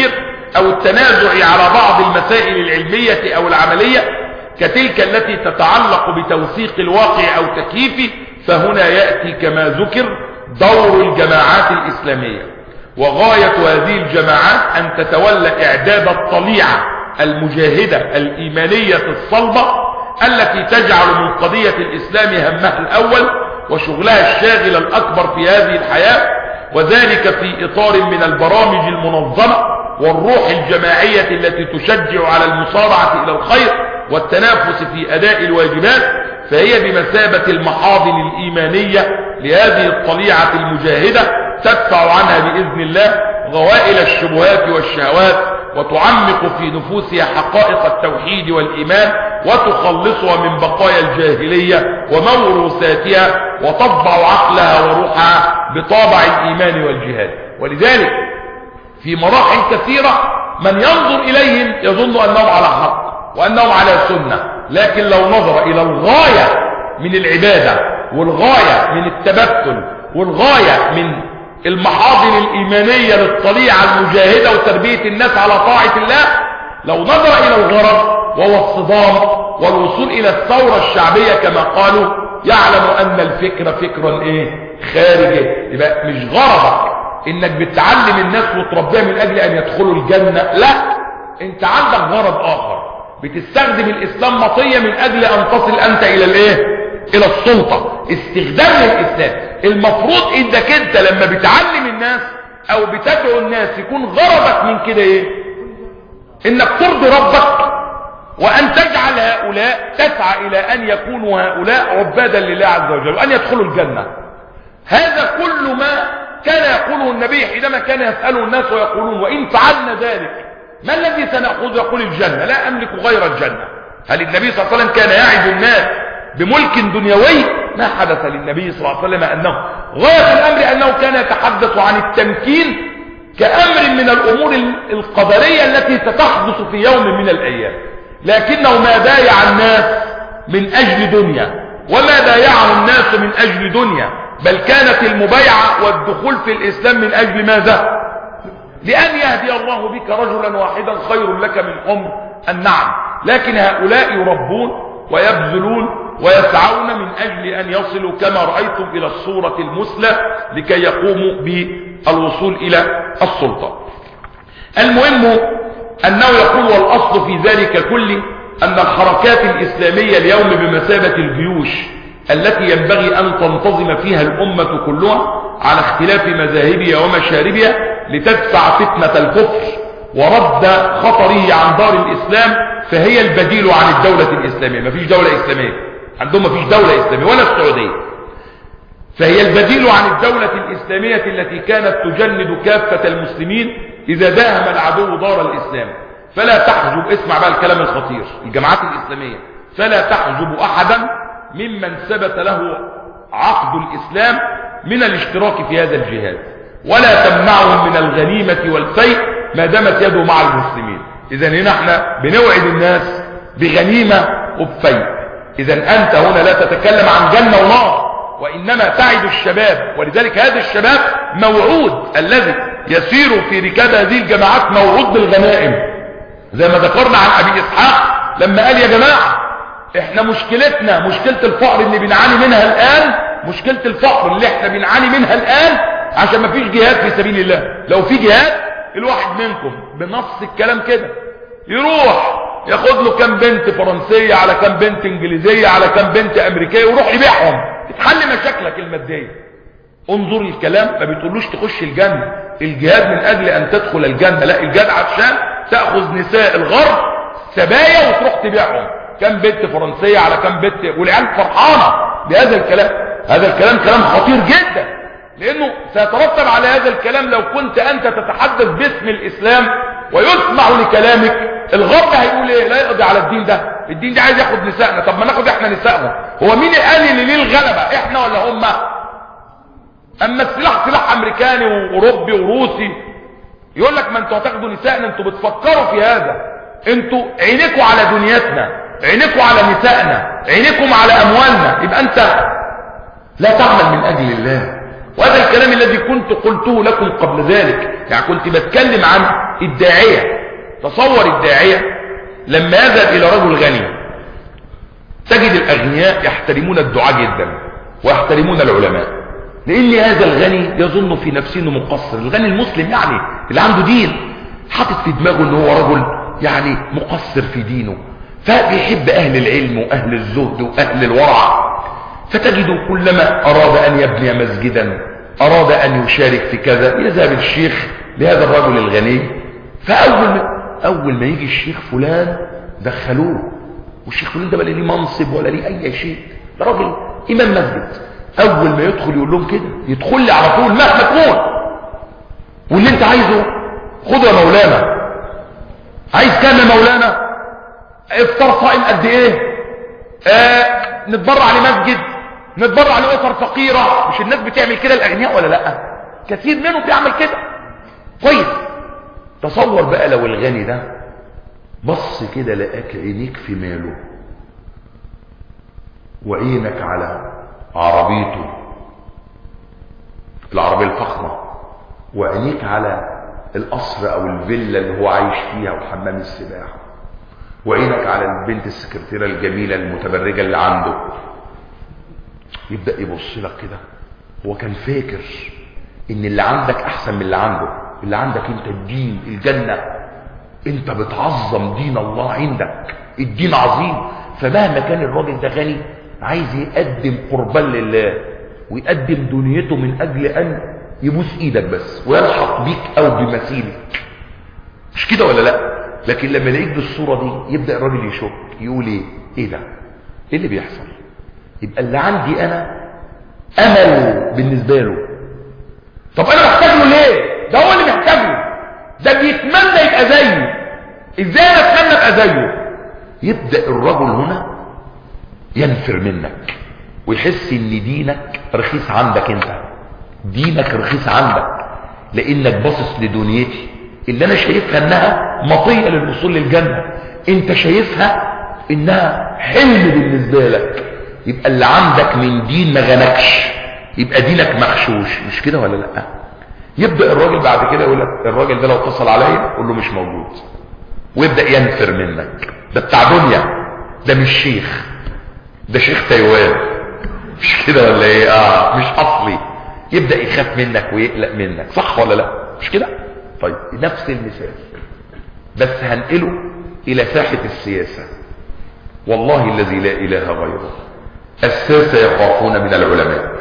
او التنازع على بعض المسائل العلمية او العملية كتلك التي تتعلق بتوثيق الواقع او تكييفه فهنا يأتي كما ذكر دور الجماعات الاسلامية وغاية هذه الجماعات ان تتولى اعداد الطليعة المجاهدة الايمانية الصلبة التي تجعل من قضية الاسلام همها الاول وشغلها الشاغل الاكبر في هذه الحياة وذلك في اطار من البرامج المنظمة والروح الجماعية التي تشجع على المصارعة الى الخير والتنافس في اداء الواجبات فهي بمثابة المحاضن الايمانية لهذه الطليعة المجاهدة تدفع عنها باذن الله غوائل الشبهات والشهوات وتعمق في نفوسها حقائق التوحيد والايمان وتخلصها من بقايا الجاهلية وموروثاتها وتطبع عقلها وروحها بطابع الايمان والجهاد ولذلك في مراحل كثيرة من ينظر اليهم يظن انهم على حق وانهم على سنة لكن لو نظر الى الغاية من العبادة والغاية من التبتل والغاية من المحاضن الايمانية للطليعة المجاهدة وتربية الناس على طاعة الله لو نظر الى الغرض وهو الصدام والوصول الى الثورة الشعبية كما قالوا يعلم ان الفكرة فكرا ايه خارجي يبقى مش غرضك انك بتعلم الناس وتربيها من اجل ان يدخلوا الجنة لا انت عندك غرض اخر بتستخدم الاسلام مطية من اجل ان تصل انت الى الايه الى السلطة استخدام للاسلام المفروض انك انت لما بتعلم الناس او بتدعو الناس يكون غرضك من كده ايه انك ترضي ربك وان تجعل هؤلاء تسعى الى ان يكونوا هؤلاء عبادا لله عز وجل وان يدخلوا الجنة هذا كل ما كان يقوله النبي حينما كان يسأله الناس ويقولون وإن فعلنا ذلك ما الذي سنأخذ يقول الجنة لا أملك غير الجنة هل النبي صلى الله عليه وسلم كان يعد الناس بملك دنيوي ما حدث للنبي صلى الله عليه وسلم أنه غاية الأمر أنه كان يتحدث عن التمكين كأمر من الأمور القدرية التي ستحدث في يوم من الأيام لكنه ما بايع الناس من أجل دنيا وما بايعه الناس من أجل دنيا بل كانت المبايعة والدخول في الإسلام من أجل ماذا لأن يهدي الله بك رجلا واحدا خير لك من عمر النعم لكن هؤلاء يربون ويبذلون ويسعون من أجل أن يصلوا كما رأيتم إلى الصورة المثلى لكي يقوموا بالوصول إلى السلطة المهم أنه يقول والأصل في ذلك كله أن الحركات الإسلامية اليوم بمثابة الجيوش التي ينبغي أن تنتظم فيها الأمة كلها على اختلاف مذاهبها ومشاربها لتدفع فتنة الكفر ورد خطره عن دار الإسلام فهي البديل عن الدولة الإسلامية ما فيش دولة إسلامية عندهم ما فيش دولة إسلامية ولا السعودية فهي البديل عن الدولة الإسلامية التي كانت تجند كافة المسلمين إذا داهم العدو دار الإسلام فلا تحجب اسمع بقى الكلام الخطير الجماعات الإسلامية فلا تحجب أحدا ممن ثبت له عقد الإسلام من الاشتراك في هذا الجهاد ولا تمنعهم من الغنيمة والفيء ما دامت يده مع المسلمين إذا هنا احنا بنوعد الناس بغنيمة وبفيء إذا أنت هنا لا تتكلم عن جنة ونار وإنما تعد الشباب ولذلك هذا الشباب موعود الذي يسير في ركاب هذه الجماعات موعود بالغنائم زي ما ذكرنا عن أبي إسحاق لما قال يا جماعة احنا مشكلتنا مشكلة الفقر اللي بنعاني منها الآن مشكلة الفقر اللي احنا بنعاني منها الآن عشان ما فيش جهاد في سبيل الله لو في جهاد الواحد منكم بنص الكلام كده يروح ياخد له كام بنت فرنسية على كام بنت انجليزية على كام بنت امريكية ويروح يبيعهم تتحل مشاكلك المادية انظر الكلام ما بتقولوش تخش الجنة الجهاد من اجل ان تدخل الجنة لا الجهاد عشان تأخذ نساء الغرب سبايا وتروح تبيعهم كم بنت فرنسية على كم بنت والعيال فرحانة بهذا الكلام هذا الكلام كلام خطير جدا لانه سيترتب على هذا الكلام لو كنت انت تتحدث باسم الاسلام ويسمع لكلامك الغرب هيقول ايه لا يقضي على الدين ده الدين ده عايز ياخد نسائنا طب ما ناخد احنا نسائهم هو مين قال اللي ليه الغلبة احنا ولا هم اما السلاح سلاح امريكاني واوروبي وروسي يقول لك ما انتوا هتاخدوا نسائنا انتوا بتفكروا في هذا انتوا عينيكوا على دنيتنا عينيكوا على نسائنا عينيكم على اموالنا يبقى انت لا تعمل من اجل الله وهذا الكلام الذي كنت قلته لكم قبل ذلك يعني كنت بتكلم عن الداعية تصور الداعية لما يذهب الى رجل غني تجد الاغنياء يحترمون الدعاء جدا ويحترمون العلماء لان هذا الغني يظن في نفسه انه مقصر الغني المسلم يعني اللي عنده دين حاطط في دماغه ان هو رجل يعني مقصر في دينه فبيحب اهل العلم واهل الزهد واهل الورع فتجد كلما اراد ان يبني مسجدا اراد ان يشارك في كذا يذهب الشيخ لهذا الرجل الغني فاول ما اول ما يجي الشيخ فلان دخلوه والشيخ فلان ده بقى ليه منصب ولا ليه اي شيء ده راجل امام مسجد اول ما يدخل يقول لهم كده يدخل لي على طول مهما تكون واللي انت عايزه خد يا مولانا عايز كام يا مولانا افطار صائم قد ايه آه نتبرع لمسجد نتبرع لاسر فقيره مش الناس بتعمل كده الاغنياء ولا لا كثير منهم بيعمل كده كويس تصور بقى لو الغني ده بص كده لقاك عينيك في ماله وعينك على عربيته العربية الفخمة وعينيك على القصر او الفيلا اللي هو عايش فيها وحمام السباحة وعينك على البنت السكرتيرة الجميلة المتبرجة اللي عنده يبدأ يبص لك كده هو كان فاكر ان اللي عندك احسن من اللي عنده اللي عندك انت الدين الجنة انت بتعظم دين الله عندك الدين عظيم فمهما كان الراجل ده غني عايز يقدم قربان لله ويقدم دنيته من اجل ان يبوس ايدك بس ويلحق بيك او بمثيلك مش كده ولا لا لكن لما يلاقيك بالصوره دي يبدا الراجل يشك يقول ايه ايه ده ايه اللي بيحصل يبقى اللي عندي انا امل بالنسبه له طب انا محتاج له ليه ده هو اللي محتاج له ده بيتمنى يبقى زيه ازاي انا اتمنى ابقى زيه يبدا الرجل هنا ينفر منك ويحس ان دينك رخيص عندك انت دينك رخيص عندك لانك باصص لدنيتي اللي انا شايفها انها مطيه للوصول للجنه انت شايفها انها حلم بالنسبه لك يبقى اللي عندك من دين ما غنكش يبقى دينك مغشوش مش كده ولا لا يبدا الراجل بعد كده يقول لك الراجل ده لو اتصل عليا قول له مش موجود ويبدا ينفر منك ده بتاع دنيا ده مش شيخ ده شيخ تايوان مش كده ولا ايه اه مش اصلي يبدا يخاف منك ويقلق منك صح ولا لا مش كده طيب نفس المثال بس هنقله الى ساحه السياسه والله الذي لا اله غيره الساسه يخافون من العلماء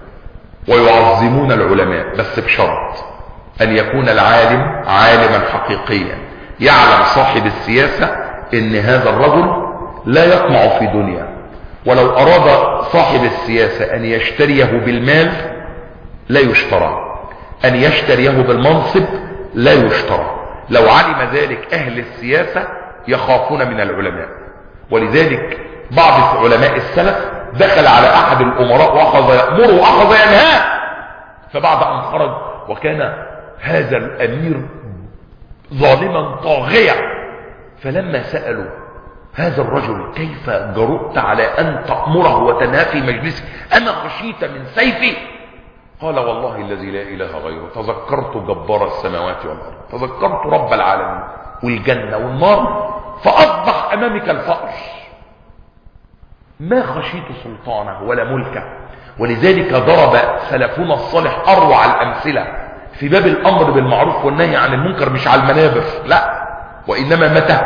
ويعظمون العلماء بس بشرط ان يكون العالم عالما حقيقيا يعلم صاحب السياسه ان هذا الرجل لا يطمع في دنيا ولو اراد صاحب السياسه ان يشتريه بالمال لا يشترى ان يشتريه بالمنصب لا يشترى لو علم ذلك اهل السياسة يخافون من العلماء ولذلك بعض علماء السلف دخل على احد الامراء واخذ يأمره واخذ ينهاه فبعد ان خرج وكان هذا الامير ظالما طاغيا فلما سألوا هذا الرجل كيف جرؤت على ان تأمره وتنهاه في مجلسه اما خشيت من سيفي قال والله الذي لا اله غيره تذكرت جبار السماوات والارض تذكرت رب العالمين والجنة والنار فاصبح امامك الفأر ما خشيت سلطانه ولا ملكه ولذلك ضرب سلفنا الصالح اروع الامثله في باب الامر بالمعروف والنهي عن المنكر مش على المنابر لا وانما متى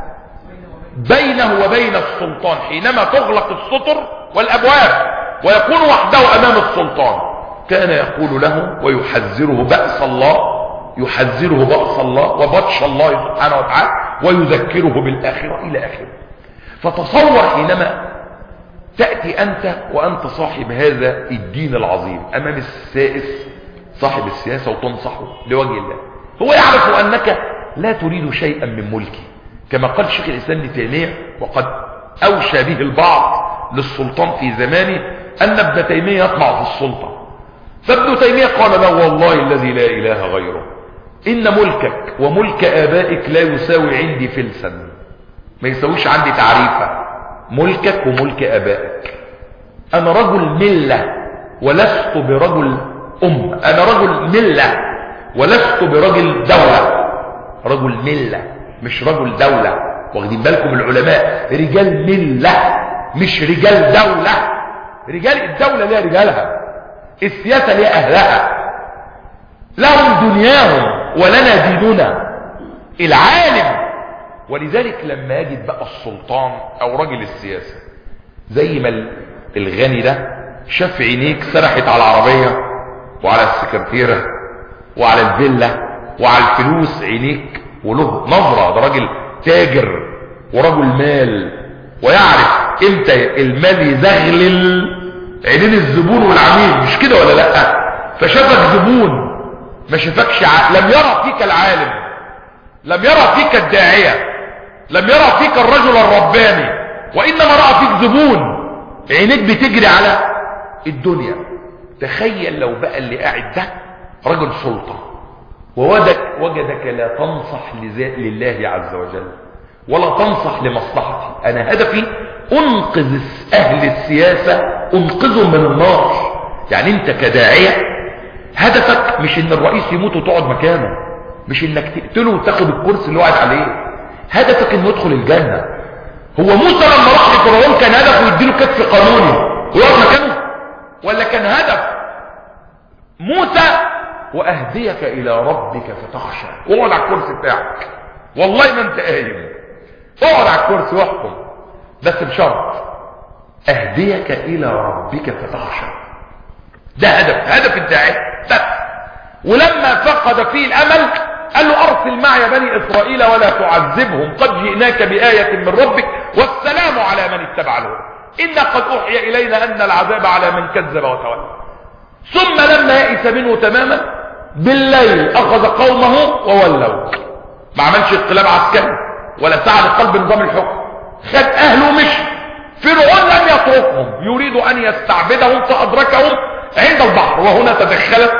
بينه وبين السلطان حينما تغلق السطر والابواب ويكون وحده امام السلطان كان يقول له ويحذره بأس الله يحذره بأس الله وبطش الله سبحانه وتعالى ويذكره بالآخرة إلى آخره فتصور حينما تأتي أنت وأنت صاحب هذا الدين العظيم أمام السائس صاحب السياسة وتنصحه لوجه الله هو يعرف أنك لا تريد شيئا من ملكه كما قال شيخ الإسلام ابن تيمية وقد أوشى به البعض للسلطان في زمانه أن ابن تيمية يطمع في السلطة فابن تيمية قال له والله الذي لا إله غيره إن ملكك وملك آبائك لا يساوي عندي فلسا ما يساويش عندي تعريفة ملكك وملك آبائك أنا رجل ملة ولست برجل أم أنا رجل ملة ولست برجل دولة رجل ملة مش رجل دولة واخدين بالكم العلماء رجال ملة مش رجال دولة رجال الدولة ليها رجالها السياسة ليها أهلها لهم دنياهم ولنا ديننا العالم ولذلك لما يجد بقى السلطان او رجل السياسة زي ما الغني ده شاف عينيك سرحت على العربية وعلى السكرتيرة وعلى الفيلا وعلى الفلوس عينيك وله نظرة ده راجل تاجر ورجل مال ويعرف امتى المال يزغلل عينين الزبون والعميل مش كده ولا لا فشافك زبون ما شافكش ع... لم يرى فيك العالم لم يرى فيك الداعية لم يرى فيك الرجل الرباني وإنما رأى فيك زبون عينيك بتجري على الدنيا تخيل لو بقى اللي قاعد ده رجل سلطة ووجدك وجدك لا تنصح لله عز وجل ولا تنصح لمصلحتي أنا هدفي أنقذ أهل السياسة أنقذهم من النار يعني أنت كداعية هدفك مش ان الرئيس يموت وتقعد مكانه مش انك تقتله وتاخد الكرسي اللي قاعد عليه هدفك انه يدخل الجنة هو موسى لما راح لفرعون كان هدفه يديله كتف قانوني ويقعد مكانه ولا كان هدف موسى واهديك الى ربك فتخشى اقعد على الكرسي بتاعك والله ما انت قايم اقعد على الكرسي واحكم بس بشرط اهديك الى ربك فتخشى ده هدف هدف الداعي بس ولما فقد فيه الامل قال له ارسل معي بني اسرائيل ولا تعذبهم قد جئناك بآية من ربك والسلام على من اتبع الهدى إنا قد أوحي إلينا أن العذاب على من كذب وتولى ثم لما يئس منه تماما بالليل أخذ قومه وولوا ما عملش انقلاب عسكري ولا سعى لقلب نظام الحكم خد أهله ومشي فرعون لم يتركهم يريد أن يستعبدهم فأدركهم عند البحر وهنا تدخلت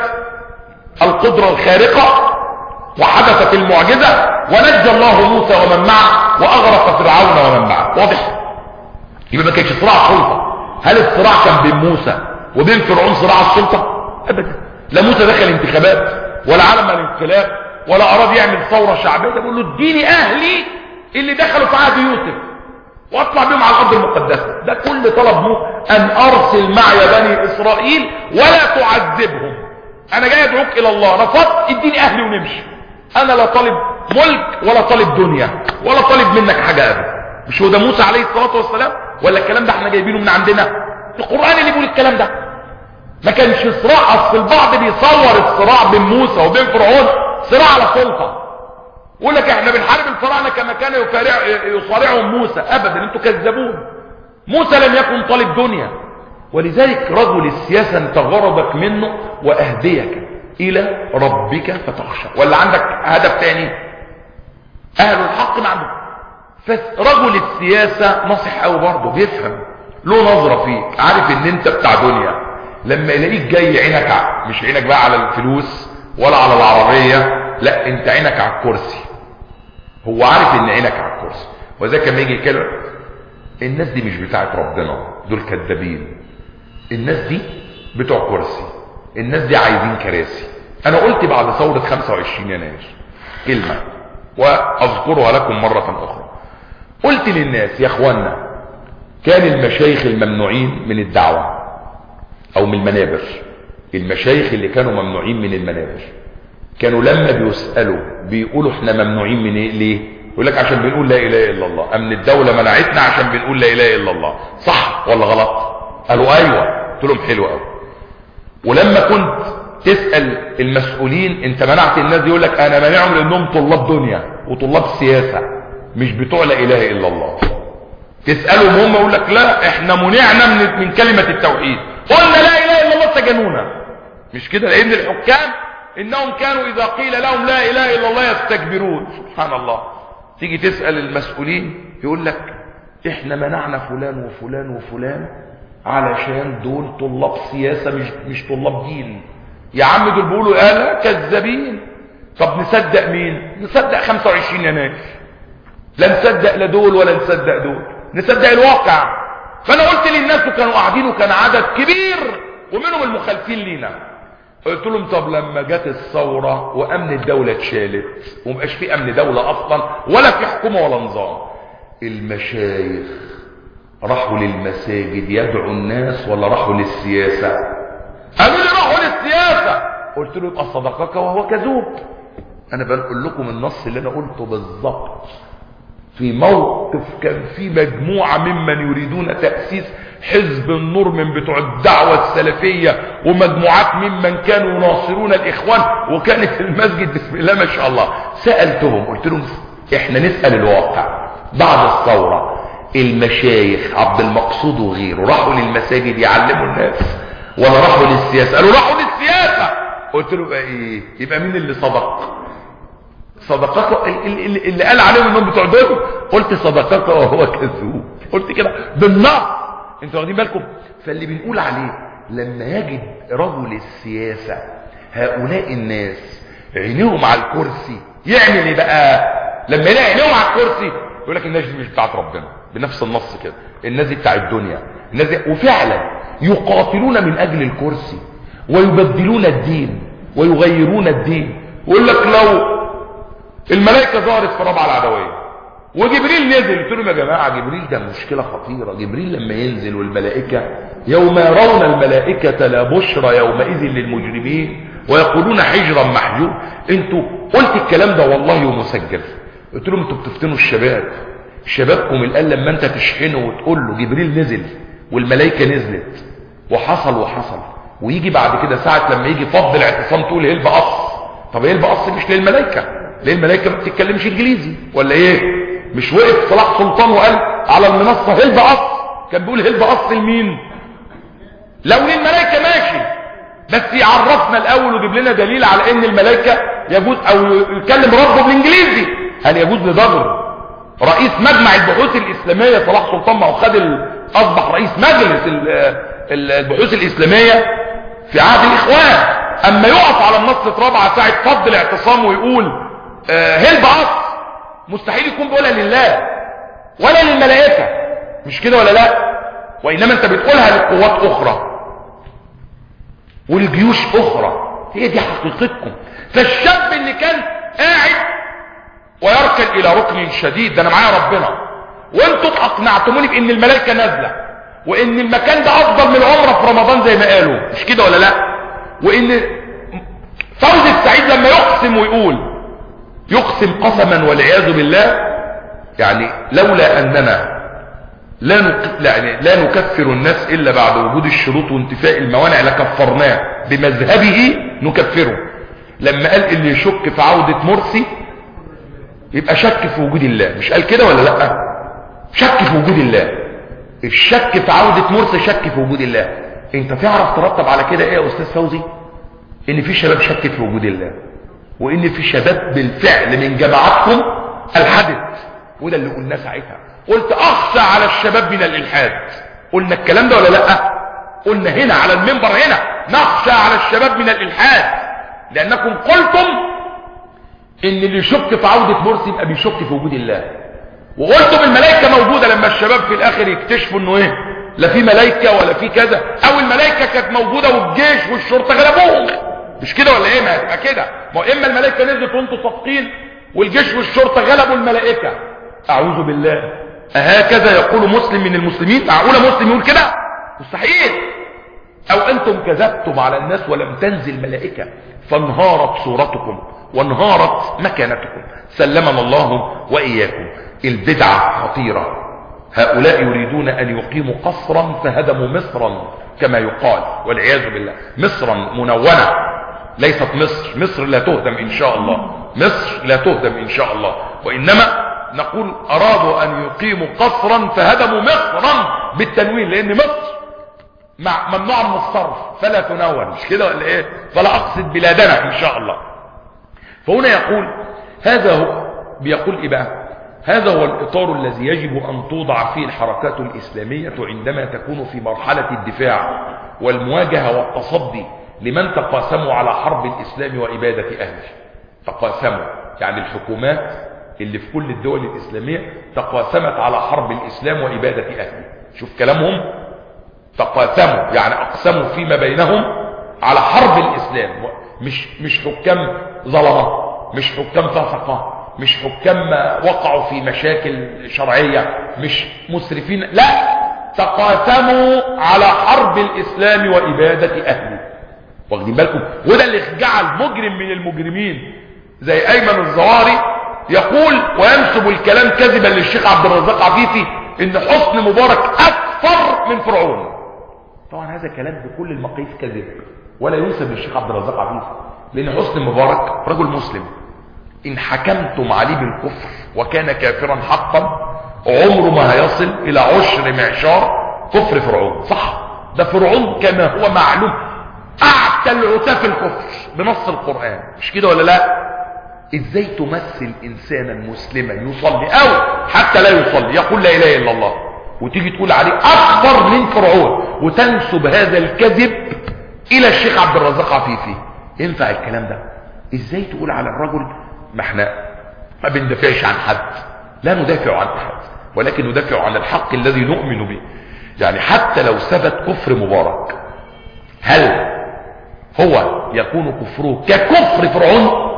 القدرة الخارقة وحدثت المعجزة ونجى الله موسى ومن معه وأغرق فرعون ومن معه واضح يبقى ما كانش صراع سلطة هل الصراع كان بين موسى وبين فرعون صراع السلطة أبدا لا موسى دخل انتخابات ولا علم الانقلاب ولا أراد يعمل ثورة شعبية بيقول له اديني أهلي اللي دخلوا في عهد يوسف واطلع بهم على الارض المقدسه ده كل طلبه ان ارسل معي بني اسرائيل ولا تعذبهم انا جاي ادعوك الى الله رفضت اديني اهلي ونمشي انا لا طالب ملك ولا طالب دنيا ولا طالب منك حاجه ابدا مش هو ده موسى عليه الصلاه والسلام ولا الكلام ده احنا جايبينه من عندنا القران اللي بيقول الكلام ده ما كانش صراع اصل البعض بيصور الصراع بين موسى وبين فرعون صراع على سلطه يقول لك احنا بنحارب الفراعنه كما كان يصارعهم موسى ابدا انتوا كذابون موسى لم يكن طالب دنيا ولذلك رجل السياسه انت غرضك منه واهديك الى ربك فتخشى ولا عندك هدف تاني اهل الحق ما عندهم فرجل السياسه نصح قوي برضه بيفهم له نظره فيك عارف ان انت بتاع دنيا لما يلاقيك جاي عينك ع... مش عينك بقى على الفلوس ولا على العربيه لا انت عينك على الكرسي هو عارف ان عينك على الكرسي وذلك لما يجي يتكلم الناس دي مش بتاعت ربنا دول كذابين الناس دي بتوع كرسي الناس دي عايزين كراسي انا قلت بعد ثورة 25 يناير كلمة واذكرها لكم مرة اخرى قلت للناس يا اخوانا كان المشايخ الممنوعين من الدعوة او من المنابر المشايخ اللي كانوا ممنوعين من المنابر كانوا لما بيسألوا بيقولوا احنا ممنوعين من ايه ليه يقول لك عشان بنقول لا اله الا الله امن الدولة منعتنا عشان بنقول لا اله الا الله صح ولا غلط قالوا ايوه قلت لهم حلو قوي ولما كنت تسأل المسؤولين انت منعت الناس دي يقول لك انا مانعهم لانهم طلاب دنيا وطلاب سياسة مش بتوع لا اله الا الله تسألهم هم يقول لك لا احنا منعنا من, من كلمة التوحيد قلنا لا اله الا الله سجنونا مش كده لان الحكام انهم كانوا اذا قيل لهم لا اله الا الله يستكبرون سبحان الله تيجي تسأل المسؤولين يقول لك احنا منعنا فلان وفلان وفلان علشان دول طلاب سياسة مش, مش طلاب دين يا عم دول بيقولوا قال كذابين طب نصدق مين نصدق 25 يناير لا نصدق لا دول ولا نصدق دول نصدق الواقع فانا قلت للناس وكانوا قاعدين وكان عدد كبير ومنهم المخالفين لينا قلت لهم طب لما جت الثورة وامن الدولة اتشالت ومبقاش في امن دولة اصلا ولا في حكومة ولا نظام المشايخ راحوا للمساجد يدعوا الناس ولا راحوا للسياسة قالوا لي راحوا للسياسة قلت له يبقى صدقك وهو كذوب انا بنقول لكم النص اللي انا قلته بالظبط في موقف كان في مجموعة ممن يريدون تأسيس حزب النور من بتوع الدعوة السلفية ومجموعات ممن كانوا يناصرون الإخوان وكانت المسجد بسم الله ما شاء الله سألتهم قلت لهم احنا نسأل الواقع بعد الثورة المشايخ عبد المقصود وغيره راحوا للمساجد يعلموا الناس ولا راحوا للسياسة قالوا راحوا للسياسة قلت له بقى ايه يبقى مين اللي صدق صدقك اللي قال عليهم انهم بتوع دول قلت صدقك وهو كذوب قلت كده بالنص انتوا واخدين بالكم فاللي بنقول عليه لما يجد رجل السياسة هؤلاء الناس عينيهم على الكرسي يعمل ايه بقى لما يلاقي عينيهم على الكرسي يقول لك الناس دي مش بتاعت ربنا بنفس النص كده الناس دي بتاع الدنيا الناس دي وفعلا يقاتلون من اجل الكرسي ويبدلون الدين ويغيرون الدين ويقول لك لو الملائكة ظهرت في ربع العدوية وجبريل نزل قلت لهم يا جماعة جبريل ده مشكلة خطيرة جبريل لما ينزل والملائكة يوم يرون الملائكة لا بشرى يومئذ للمجرمين ويقولون حجرا محجور انتوا قلت الكلام ده والله ومسجل قلت لهم انتوا بتفتنوا الشباب شبابكم الان لما انت تشحنه وتقول له جبريل نزل والملائكة نزلت وحصل وحصل ويجي بعد كده ساعة لما يجي فضل اعتصام تقول هلب قص طب هلب قص مش للملائكة ليه الملائكة ما بتتكلمش انجليزي ولا ايه مش وقف صلاح سلطان وقال على المنصة هلب قص كان بيقول هلب قص لمين لو للملائكة ماشي بس يعرفنا الاول ويجيب لنا دليل على ان الملائكة يجوز او يتكلم ربه بالانجليزي هل يجوز لضجر رئيس مجمع البحوث الاسلامية صلاح سلطان ما هو خد اصبح رئيس مجلس البحوث الاسلامية في عهد الاخوان اما يقف على منصة رابعة ساعة فض الاعتصام ويقول آه هل بعض مستحيل يكون بيقولها لله ولا للملائكة مش كده ولا لا وانما انت بتقولها لقوات اخرى والجيوش اخرى هي دي حقيقتكم فالشاب اللي كان قاعد ويركن الى ركن شديد ده انا معايا ربنا وانتوا اقنعتموني بان الملائكة نازلة وان المكان ده افضل من العمرة في رمضان زي ما قالوا مش كده ولا لا وان فوز السعيد لما يقسم ويقول يقسم قسما والعياذ بالله يعني لولا اننا لا نك... يعني لا نكفر الناس الا بعد وجود الشروط وانتفاء الموانع لكفرناه بمذهبه نكفره لما قال اللي يشك في عودة مرسي يبقى شك في وجود الله مش قال كده ولا لا شك في وجود الله الشك في عودة مرسي شك في وجود الله انت تعرف ترتب على كده ايه يا استاذ فوزي ان في شباب شكت في وجود الله وان في شباب بالفعل من جماعاتكم الحدث وده اللي قلناه ساعتها قلت اخشى على الشباب من الالحاد قلنا الكلام ده ولا لا قلنا هنا على المنبر هنا نخشى على الشباب من الالحاد لانكم قلتم ان اللي يشك في عودة مرسي يبقى بيشك في وجود الله وقلتم الملائكة موجودة لما الشباب في الاخر يكتشفوا انه ايه لا في ملائكة ولا في كذا او الملائكة كانت موجودة والجيش والشرطة غلبوهم مش كده ولا ايه ما هتبقى كده ما اما الملائكة نزلت وانتوا صادقين والجيش والشرطة غلبوا الملائكة اعوذ بالله اهكذا يقول مسلم من المسلمين معقولة مسلم يقول كده مستحيل او انتم كذبتم على الناس ولم تنزل ملائكة فانهارت صورتكم وانهارت مكانتكم سلمنا الله واياكم البدعة خطيرة هؤلاء يريدون ان يقيموا قصرا فهدموا مصرا كما يقال والعياذ بالله مصرا منونة ليست مصر مصر لا تهدم ان شاء الله مصر لا تهدم ان شاء الله وانما نقول ارادوا ان يقيموا قصرا فهدموا مصرا بالتنوين لان مصر مع ممنوع من الصرف فلا تنون مش كده ولا ايه فلا اقصد بلادنا ان شاء الله فهنا يقول هذا هو بيقول ايه بقى هذا هو الإطار الذي يجب أن توضع فيه الحركات الإسلامية عندما تكون في مرحلة الدفاع والمواجهة والتصدي لمن تقاسموا على حرب الإسلام وإبادة أهله تقاسموا يعني الحكومات اللي في كل الدول الإسلامية تقاسمت على حرب الإسلام وإبادة أهله شوف كلامهم تقاسموا يعني أقسموا فيما بينهم على حرب الاسلام مش مش حكام ظلمه مش حكام فاسقه مش حكام وقعوا في مشاكل شرعيه مش مسرفين لا تقاسموا على حرب الاسلام واباده اهله واخدين بالكم وده اللي جعل مجرم من المجرمين زي ايمن الزواري يقول وينسب الكلام كذبا للشيخ عبد الرزاق عفيفي ان حسن مبارك اكثر من فرعون طبعا هذا كلام بكل المقاييس كذب ولا ينسب للشيخ عبد الرزاق عفيفي لان حسن مبارك رجل مسلم ان حكمتم عليه بالكفر وكان كافرا حقا عمره ما هيصل الى عشر معشار كفر فرعون صح ده فرعون كما هو معلوم اعتى العتاة في الكفر بنص القرآن مش كده ولا لا ازاي تمثل انسانا مسلما يصلي او حتى لا يصلي يقول لا اله الا الله وتيجي تقول عليه اكبر من فرعون وتنسب هذا الكذب الى الشيخ عبد الرزاق عفيفي ينفع الكلام ده ازاي تقول على الرجل ما احنا ما بندافعش عن حد لا ندافع عن احد ولكن ندافع عن الحق الذي نؤمن به يعني حتى لو ثبت كفر مبارك هل هو يكون كفره ككفر فرعون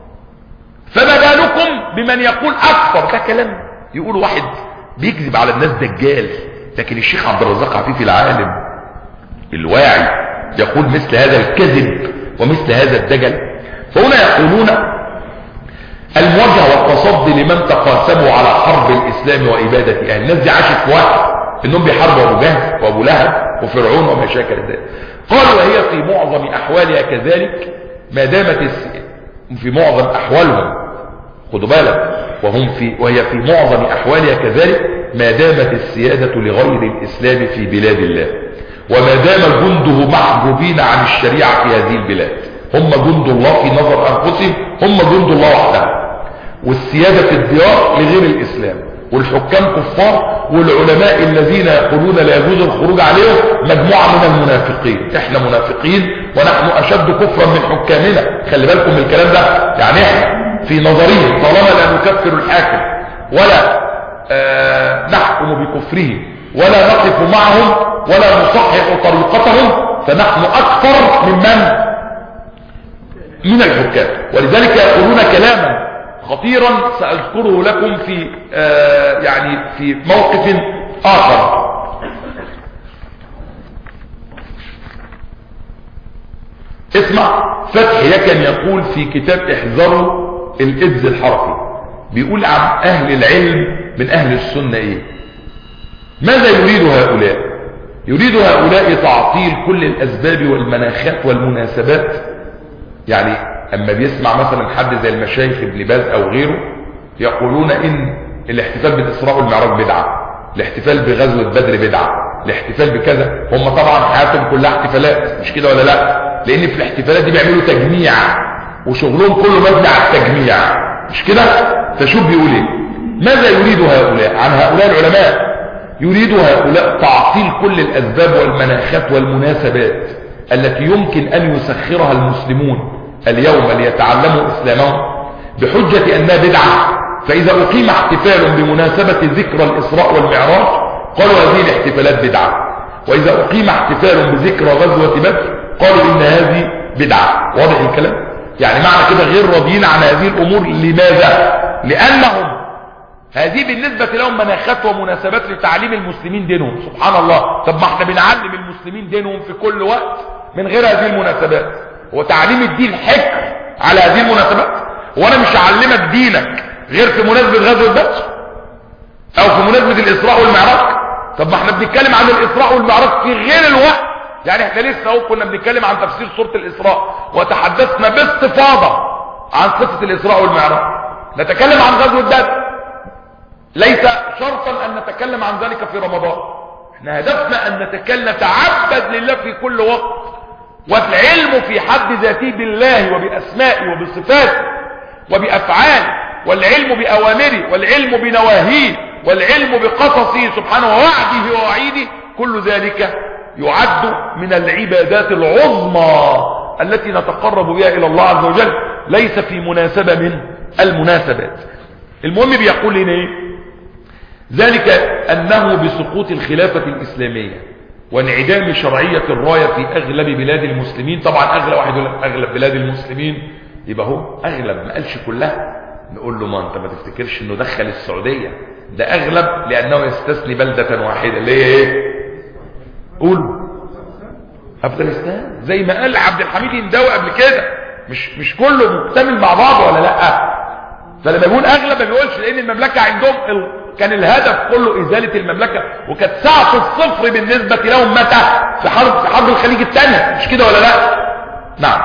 فما بالكم بمن يقول اكثر ده كلام يقول واحد بيكذب على الناس دجال لكن الشيخ عبد الرزاق عفيفي العالم الواعي يقول مثل هذا الكذب ومثل هذا الدجل فهنا يقولون المواجهه والتصدي لمن تقاسموا على حرب الاسلام واباده اهل الناس دي عاشت في وقت انهم بيحاربوا ابو جهل وابو لهب وفرعون وما شاكل ذلك قالوا وهي في معظم احوالها كذلك ما دامت الس... في معظم احوالهم خدوا بالك وهم في وهي في معظم احوالها كذلك ما دامت السيادة لغير الاسلام في بلاد الله وما دام جنده محجوبين عن الشريعة في هذه البلاد هم جند الله في نظر انفسهم هم جند الله وحدهم والسيادة في الديار لغير الاسلام والحكام كفار والعلماء الذين يقولون لا يجوز الخروج عليهم مجموعة من المنافقين احنا منافقين ونحن اشد كفرا من حكامنا خلي بالكم من الكلام ده يعني احنا في نظرهم طالما لا نكفر الحاكم ولا آه نحكم بكفره ولا نقف معهم ولا نصحح طريقتهم فنحن اكثر ممن من الحكام ولذلك يقولون كلاما خطيرا سأذكره لكم في آه يعني في موقف آخر اسمع فتح يكن يقول في كتاب احذروا الإبز الحرفي بيقول عن أهل العلم من أهل السنة إيه ماذا يريد هؤلاء يريد هؤلاء تعطيل كل الأسباب والمناخات والمناسبات يعني اما بيسمع مثلا حد زي المشايخ ابن باز او غيره يقولون ان الاحتفال بالاسراء والمعراج بدعه الاحتفال بغزوه بدر بدعه الاحتفال بكذا هم طبعا حياتهم كلها احتفالات مش كده ولا لا لان في الاحتفالات دي بيعملوا تجميع وشغلهم كله مبني على التجميع مش كده فشوف بيقول ايه ماذا يريد هؤلاء عن هؤلاء العلماء يريد هؤلاء تعطيل كل الاسباب والمناخات والمناسبات التي يمكن ان يسخرها المسلمون اليوم ليتعلموا اسلامهم بحجة انها بدعة فاذا اقيم احتفال بمناسبة ذكرى الاسراء والمعراج قالوا هذه الاحتفالات بدعة واذا اقيم احتفال بذكرى غزوة بدر قالوا ان هذه بدعة واضح الكلام يعني معنى كده غير راضيين عن هذه الامور لماذا لانهم هذه بالنسبة لهم مناخات ومناسبات لتعليم المسلمين دينهم سبحان الله طب ما احنا بنعلم المسلمين دينهم في كل وقت من غير هذه المناسبات وتعليم الدين حكر على هذه المناسبات وانا مش هعلمك دينك غير في مناسبة غزوة بدر او في مناسبة الاسراء والمعراج طب ما احنا بنتكلم عن الاسراء والمعراج في غير الوقت يعني احنا لسه اهو كنا بنتكلم عن تفسير سورة الاسراء وتحدثنا باستفاضة عن قصة الاسراء والمعراج نتكلم عن غزوة بدر ليس شرطا ان نتكلم عن ذلك في رمضان احنا هدفنا ان نتكلم نتعبد لله في كل وقت والعلم في حد ذاته بالله وبأسمائه وبصفاته وبأفعاله والعلم بأوامره والعلم بنواهيه والعلم بقصصه سبحانه ووعده ووعيده كل ذلك يعد من العبادات العظمى التي نتقرب بها إلى الله عز وجل ليس في مناسبة من المناسبات المهم بيقول لنا ايه ذلك أنه بسقوط الخلافة الإسلامية وانعدام شرعية الراية في اغلب بلاد المسلمين طبعا اغلب واحد يقول لك اغلب بلاد المسلمين يبقى هو اغلب ما قالش كلها نقول له ما انت ما تفتكرش انه دخل السعودية ده اغلب لانه يستثني بلدة واحدة اللي هي ايه قول افغانستان زي ما قال عبد الحميد ينداوي قبل كده مش مش كله مكتمل مع بعض ولا لا فلما يقول اغلب ما بيقولش لان المملكة عندهم ال... كان الهدف كله ازالة المملكة وكانت ساعة الصفر بالنسبة لهم متى في حرب في حرب الخليج الثانية مش كده ولا لا نعم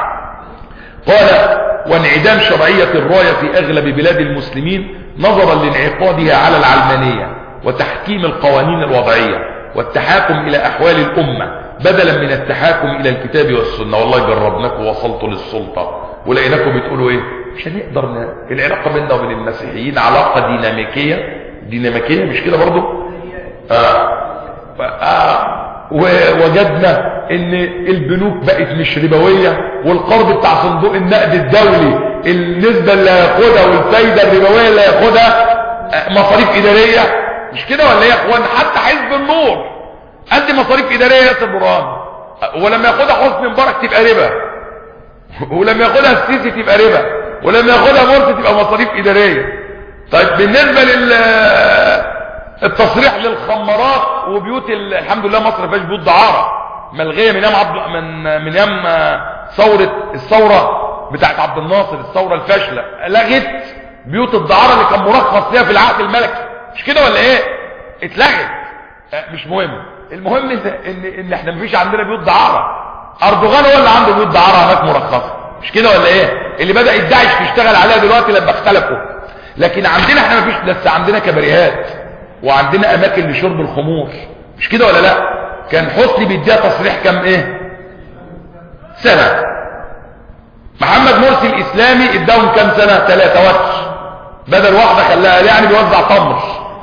قال وانعدام شرعية الراية في اغلب بلاد المسلمين نظرا لانعقادها على العلمانية وتحكيم القوانين الوضعية والتحاكم الى احوال الامة بدلا من التحاكم الى الكتاب والسنة والله جربناكم ووصلتوا للسلطة ولقيناكم بتقولوا ايه مش هنقدر ن... العلاقة بيننا وبين المسيحيين علاقة ديناميكية ديناميكية مش كده برضو آه. ف... آه. ووجدنا ان البنوك بقت مش ربوية والقرض بتاع صندوق النقد الدولي النسبة اللي هياخدها والفايدة الربوية اللي هياخدها مصاريف ادارية مش كده ولا ايه يا اخوان حتى حزب النور قد مصاريف ادارية يا سيد برهان ولما ياخدها حسني مبارك تبقى ربا ولما ياخدها السيسي تبقى ربا ولما ياخدها مرسي تبقى مصاريف ادارية طيب بالنسبة لل التصريح للخمارات وبيوت الحمد لله مصر فيهاش بيوت دعارة ملغية من ايام عبد من من ايام ثورة الثورة بتاعت عبد الناصر الثورة الفاشلة لغت بيوت الدعارة اللي كان مرخص فيها في العقد الملكي مش كده ولا ايه اتلغت مش مهم المهم ان ان, إن احنا مفيش عندنا بيوت دعارة اردوغان هو اللي عنده بيوت دعارة هناك مرخصة مش كده ولا ايه اللي بدأ الداعش يشتغل عليها دلوقتي لما اختلفوا لكن عندنا احنا مفيش بس عندنا كباريهات وعندنا اماكن لشرب الخمور مش كده ولا لا كان حسني بيديها تصريح كم ايه سنة محمد مرسي الاسلامي اداهم كم سنة ثلاثة واتش بدل واحدة خلاها يعني بيوزع تمر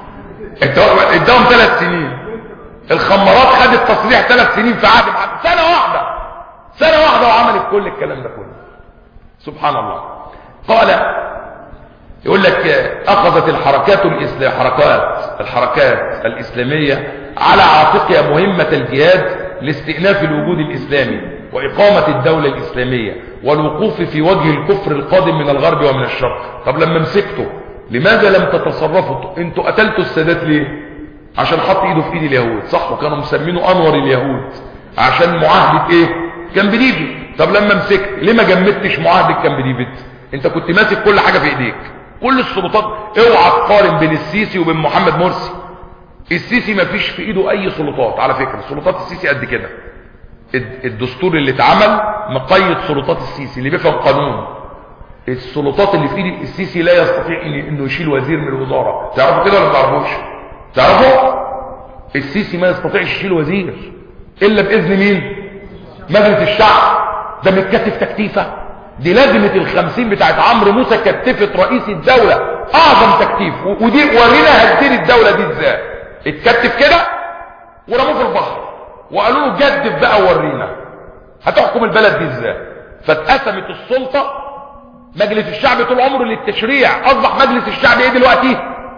اداهم ثلاث سنين الخمارات خدت تصريح ثلاث سنين في عهد محمد سنة واحدة سنة واحدة وعملت كل الكلام ده كله سبحان الله قال يقول لك اخذت الحركات الاسلام حركات الحركات الاسلامية على عاتقها مهمة الجهاد لاستئناف الوجود الاسلامي واقامة الدولة الاسلامية والوقوف في وجه الكفر القادم من الغرب ومن الشرق طب لما مسكته لماذا لم تتصرفوا انتوا قتلتوا السادات ليه عشان حط ايده في ايد اليهود صح وكانوا مسمينه انور اليهود عشان معاهدة ايه كان بديفيد طب لما مسكت ليه ما جمدتش معاهدة كان بديفيد انت كنت ماسك كل حاجة في ايديك كل السلطات اوعى تقارن بين السيسي وبين محمد مرسي السيسي ما فيش في ايده اي سلطات على فكرة سلطات السيسي قد كده الدستور اللي اتعمل مقيد سلطات السيسي اللي بيفهم قانون السلطات اللي في ايد السيسي لا يستطيع انه يشيل وزير من الوزارة تعرفوا كده ولا ما تعرفوش تعرفوا السيسي ما يستطيعش يشيل وزير الا باذن مين مجلس الشعب ده متكتف تكتيفه دي لازمة الخمسين بتاعت عمرو موسى كتفت رئيس الدولة اعظم تكتيف ودي ورينا هتدير الدولة دي ازاي اتكتف كده ورموه في البحر وقالوا له جدف بقى ورينا هتحكم البلد دي ازاي فاتقسمت السلطة مجلس الشعب طول عمره للتشريع اصبح مجلس الشعب ايه دلوقتي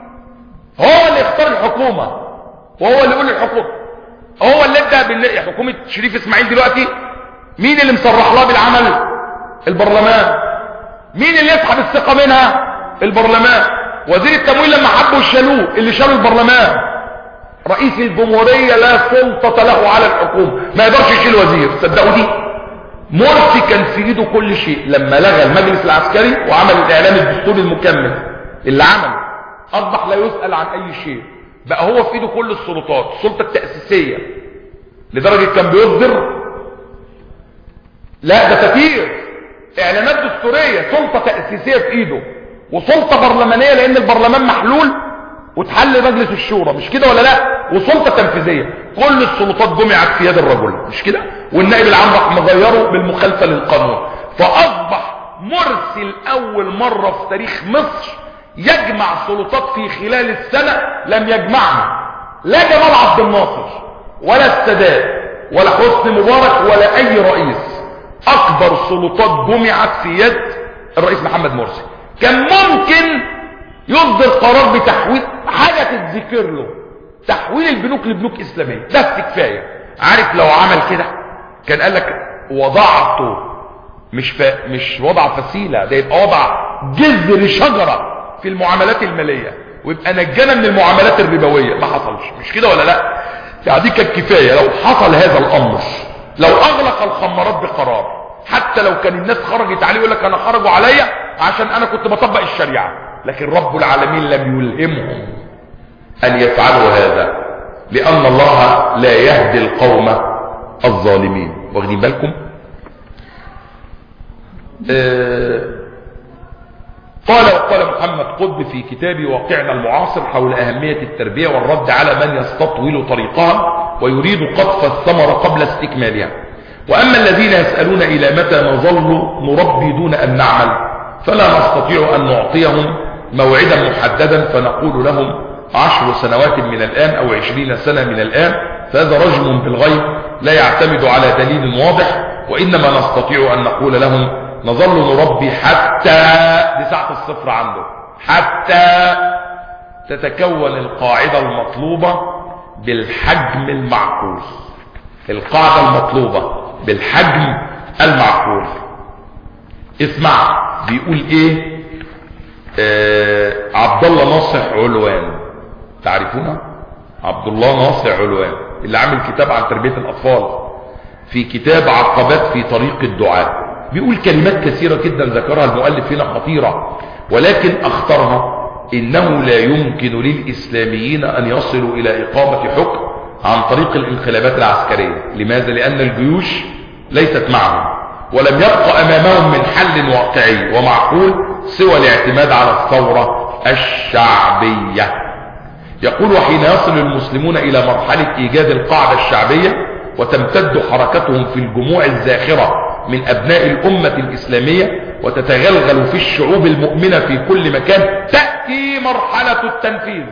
هو اللي يختار الحكومة وهو اللي يقول الحكومة هو اللي ادى حكومة شريف اسماعيل دلوقتي مين اللي مصرح لها بالعمل البرلمان مين اللي يسحب الثقة منها البرلمان وزير التمويل لما حبوا يشالوه اللي شالوا البرلمان رئيس الجمهورية لا سلطة له على الحكومة ما يقدرش يشيل وزير صدقوا دي مرسي كان في ايده كل شيء لما لغى المجلس العسكري وعمل الاعلام الدستوري المكمل اللي عمله اصبح لا يسأل عن اي شيء بقى هو في ايده كل السلطات السلطة التأسيسية لدرجة كان بيصدر لا ده كتير اعلانات دستورية سلطة تأسيسية في ايده وسلطة برلمانية لان البرلمان محلول وتحل مجلس الشورى مش كده ولا لا وسلطة تنفيذية كل السلطات جمعت في يد الرجل مش كده والنائب العام راح مغيره بالمخالفة للقانون فاصبح مرسي الاول مرة في تاريخ مصر يجمع سلطات في خلال السنة لم يجمعها لا جمال عبد الناصر ولا السادات ولا حسني مبارك ولا اي رئيس اكبر سلطات جمعت في يد الرئيس محمد مرسي كان ممكن يصدر قرار بتحويل حاجة تتذكر له تحويل البنوك لبنوك اسلامية بس كفاية عارف لو عمل كده كان قال لك وضعته مش ف... مش وضع فسيلة ده يبقى وضع جذر شجرة في المعاملات المالية ويبقى نجانا من المعاملات الربوية ما حصلش مش كده ولا لا يعني دي كانت كفاية لو حصل هذا الامر لو اغلق الخمارات بقرار حتى لو كان الناس خرجت عليه يقول لك انا خرجوا عليا عشان انا كنت بطبق الشريعة لكن رب العالمين لم يلهمهم ان يفعلوا هذا لان الله لا يهدي القوم الظالمين واخدين بالكم آه قال وقال محمد قطب في كتاب واقعنا المعاصر حول أهمية التربية والرد على من يستطول طريقها ويريد قطف الثمرة قبل استكمالها وأما الذين يسألون إلى متى نظل نربي دون أن نعمل فلا نستطيع أن نعطيهم موعدا محددا فنقول لهم عشر سنوات من الآن أو عشرين سنة من الآن فهذا رجم بالغيب لا يعتمد على دليل واضح وإنما نستطيع أن نقول لهم نظل نربي حتى دي ساعة الصفر عنده حتى تتكون القاعدة المطلوبة بالحجم المعقول القاعدة المطلوبة بالحجم المعقول اسمع بيقول ايه آه عبد الله ناصح علوان تعرفونه عبد الله ناصح علوان اللي عامل كتاب عن تربية الاطفال في كتاب عقبات في طريق الدعاء بيقول كلمات كثيرة جدا ذكرها المؤلف هنا خطيرة ولكن اختارها انه لا يمكن للاسلاميين ان يصلوا الى اقامة حكم عن طريق الانقلابات العسكرية لماذا لان الجيوش ليست معهم ولم يبقى امامهم من حل واقعي ومعقول سوى الاعتماد على الثورة الشعبية يقول وحين يصل المسلمون الى مرحلة ايجاد القاعدة الشعبية وتمتد حركتهم في الجموع الزاخرة من ابناء الامة الاسلامية وتتغلغل في الشعوب المؤمنة في كل مكان تأتي مرحلة التنفيذ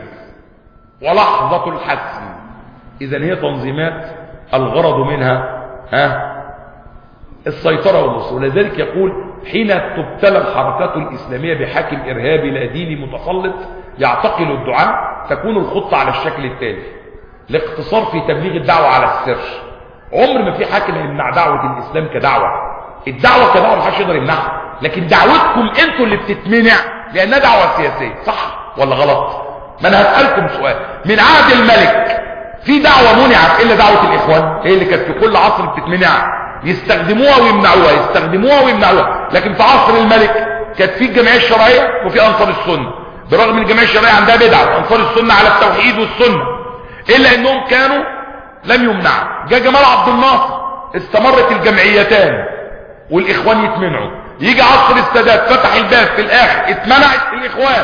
ولحظة الحسم اذا هي تنظيمات الغرض منها ها السيطرة والنصر ولذلك يقول حين تبتلى الحركات الإسلامية بحاكم إرهابي لا ديني متسلط يعتقل الدعاء تكون الخطة على الشكل التالي الاقتصار في تبليغ الدعوة على السر عمر ما في حاكم يمنع دعوة الإسلام كدعوة الدعوة كدعوة محدش يقدر يمنعها لكن دعوتكم انتوا اللي بتتمنع لأنها دعوة سياسية صح ولا غلط ما أنا هسألكم سؤال من عهد الملك في دعوة منعت إلا دعوة الإخوان هي اللي كانت في كل عصر بتتمنع يستخدموها ويمنعوها يستخدموها ويمنعوها لكن في عصر الملك كانت في الجمعية الشرعية وفي أنصار السنة برغم ان الجمعية الشرعية عندها بدعة أنصار السنة على التوحيد والسنة إلا أنهم كانوا لم يمنعوا جاء جمال عبد الناصر استمرت الجمعيتان والإخوان يتمنعوا يجي عصر السادات فتح الباب في الآخر اتمنعت الإخوان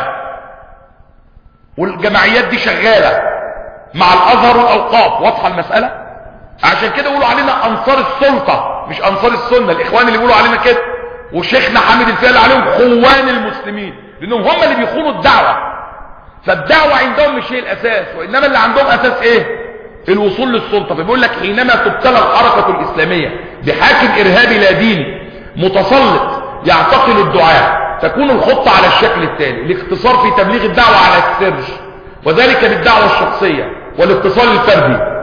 والجمعيات دي شغالة مع الأزهر والأوقاف واضحة المسألة عشان كده يقولوا علينا انصار السلطة مش انصار السنة الاخوان اللي بيقولوا علينا كده وشيخنا حامد الفيل عليهم خوان المسلمين لانهم هم اللي بيخونوا الدعوة فالدعوة عندهم مش هي الاساس وانما اللي عندهم اساس ايه الوصول للسلطة فبيقول لك حينما تبتلى الحركة الاسلامية بحاكم ارهابي لا ديني متسلط يعتقل الدعاء تكون الخطة على الشكل التالي الاختصار في تبليغ الدعوة على السر وذلك بالدعوة الشخصية والاتصال الفردي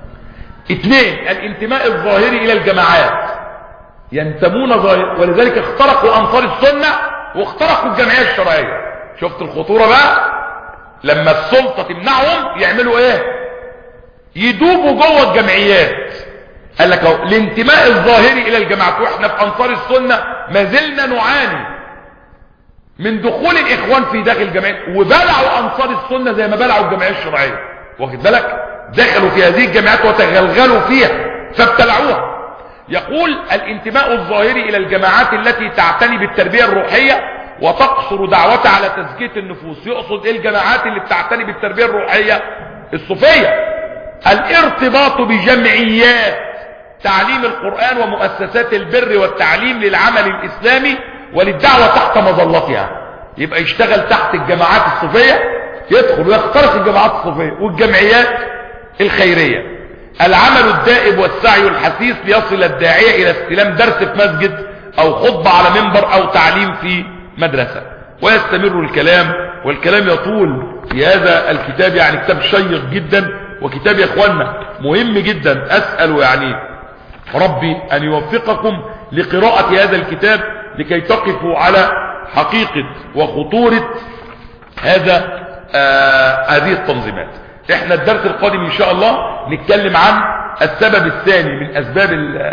اثنين الانتماء الظاهري الى الجماعات ينتمون ظاهر ولذلك اخترقوا انصار السنة واخترقوا الجمعية الشرعية شفت الخطورة بقى لما السلطة تمنعهم يعملوا ايه يدوبوا جوه الجمعيات قال لك اهو الانتماء الظاهري الى الجماعات واحنا في انصار السنة ما زلنا نعاني من دخول الاخوان في داخل الجمعيات وبلعوا انصار السنة زي ما بلعوا الجمعية الشرعية واخد بالك دخلوا في هذه الجامعات وتغلغلوا فيها فابتلعوها يقول الانتماء الظاهري الى الجماعات التي تعتني بالتربية الروحية وتقصر دعوتها على تزكية النفوس يقصد ايه الجماعات اللي بتعتني بالتربية الروحية الصوفية الارتباط بجمعيات تعليم القرآن ومؤسسات البر والتعليم للعمل الاسلامي وللدعوة تحت مظلتها يبقى يشتغل تحت الجماعات الصوفية يدخل ويخترق الجماعات الصوفية والجمعيات الخيرية العمل الدائب والسعي الحثيث ليصل الداعية الى استلام درس في مسجد او خطبة على منبر او تعليم في مدرسة ويستمر الكلام والكلام يطول في هذا الكتاب يعني كتاب شيق جدا وكتاب يا اخوانا مهم جدا اسأل يعني ربي ان يوفقكم لقراءة هذا الكتاب لكي تقفوا على حقيقة وخطورة هذا آه هذه التنظيمات احنا الدرس القادم ان شاء الله نتكلم عن السبب الثاني من اسباب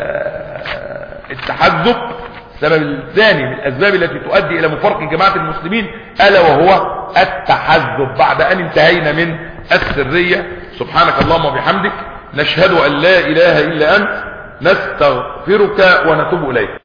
التحزب السبب الثاني من الاسباب التي تؤدي الى مفارقه جماعه المسلمين الا وهو التحزب بعد ان انتهينا من السريه سبحانك اللهم وبحمدك نشهد ان لا اله الا انت نستغفرك ونتوب اليك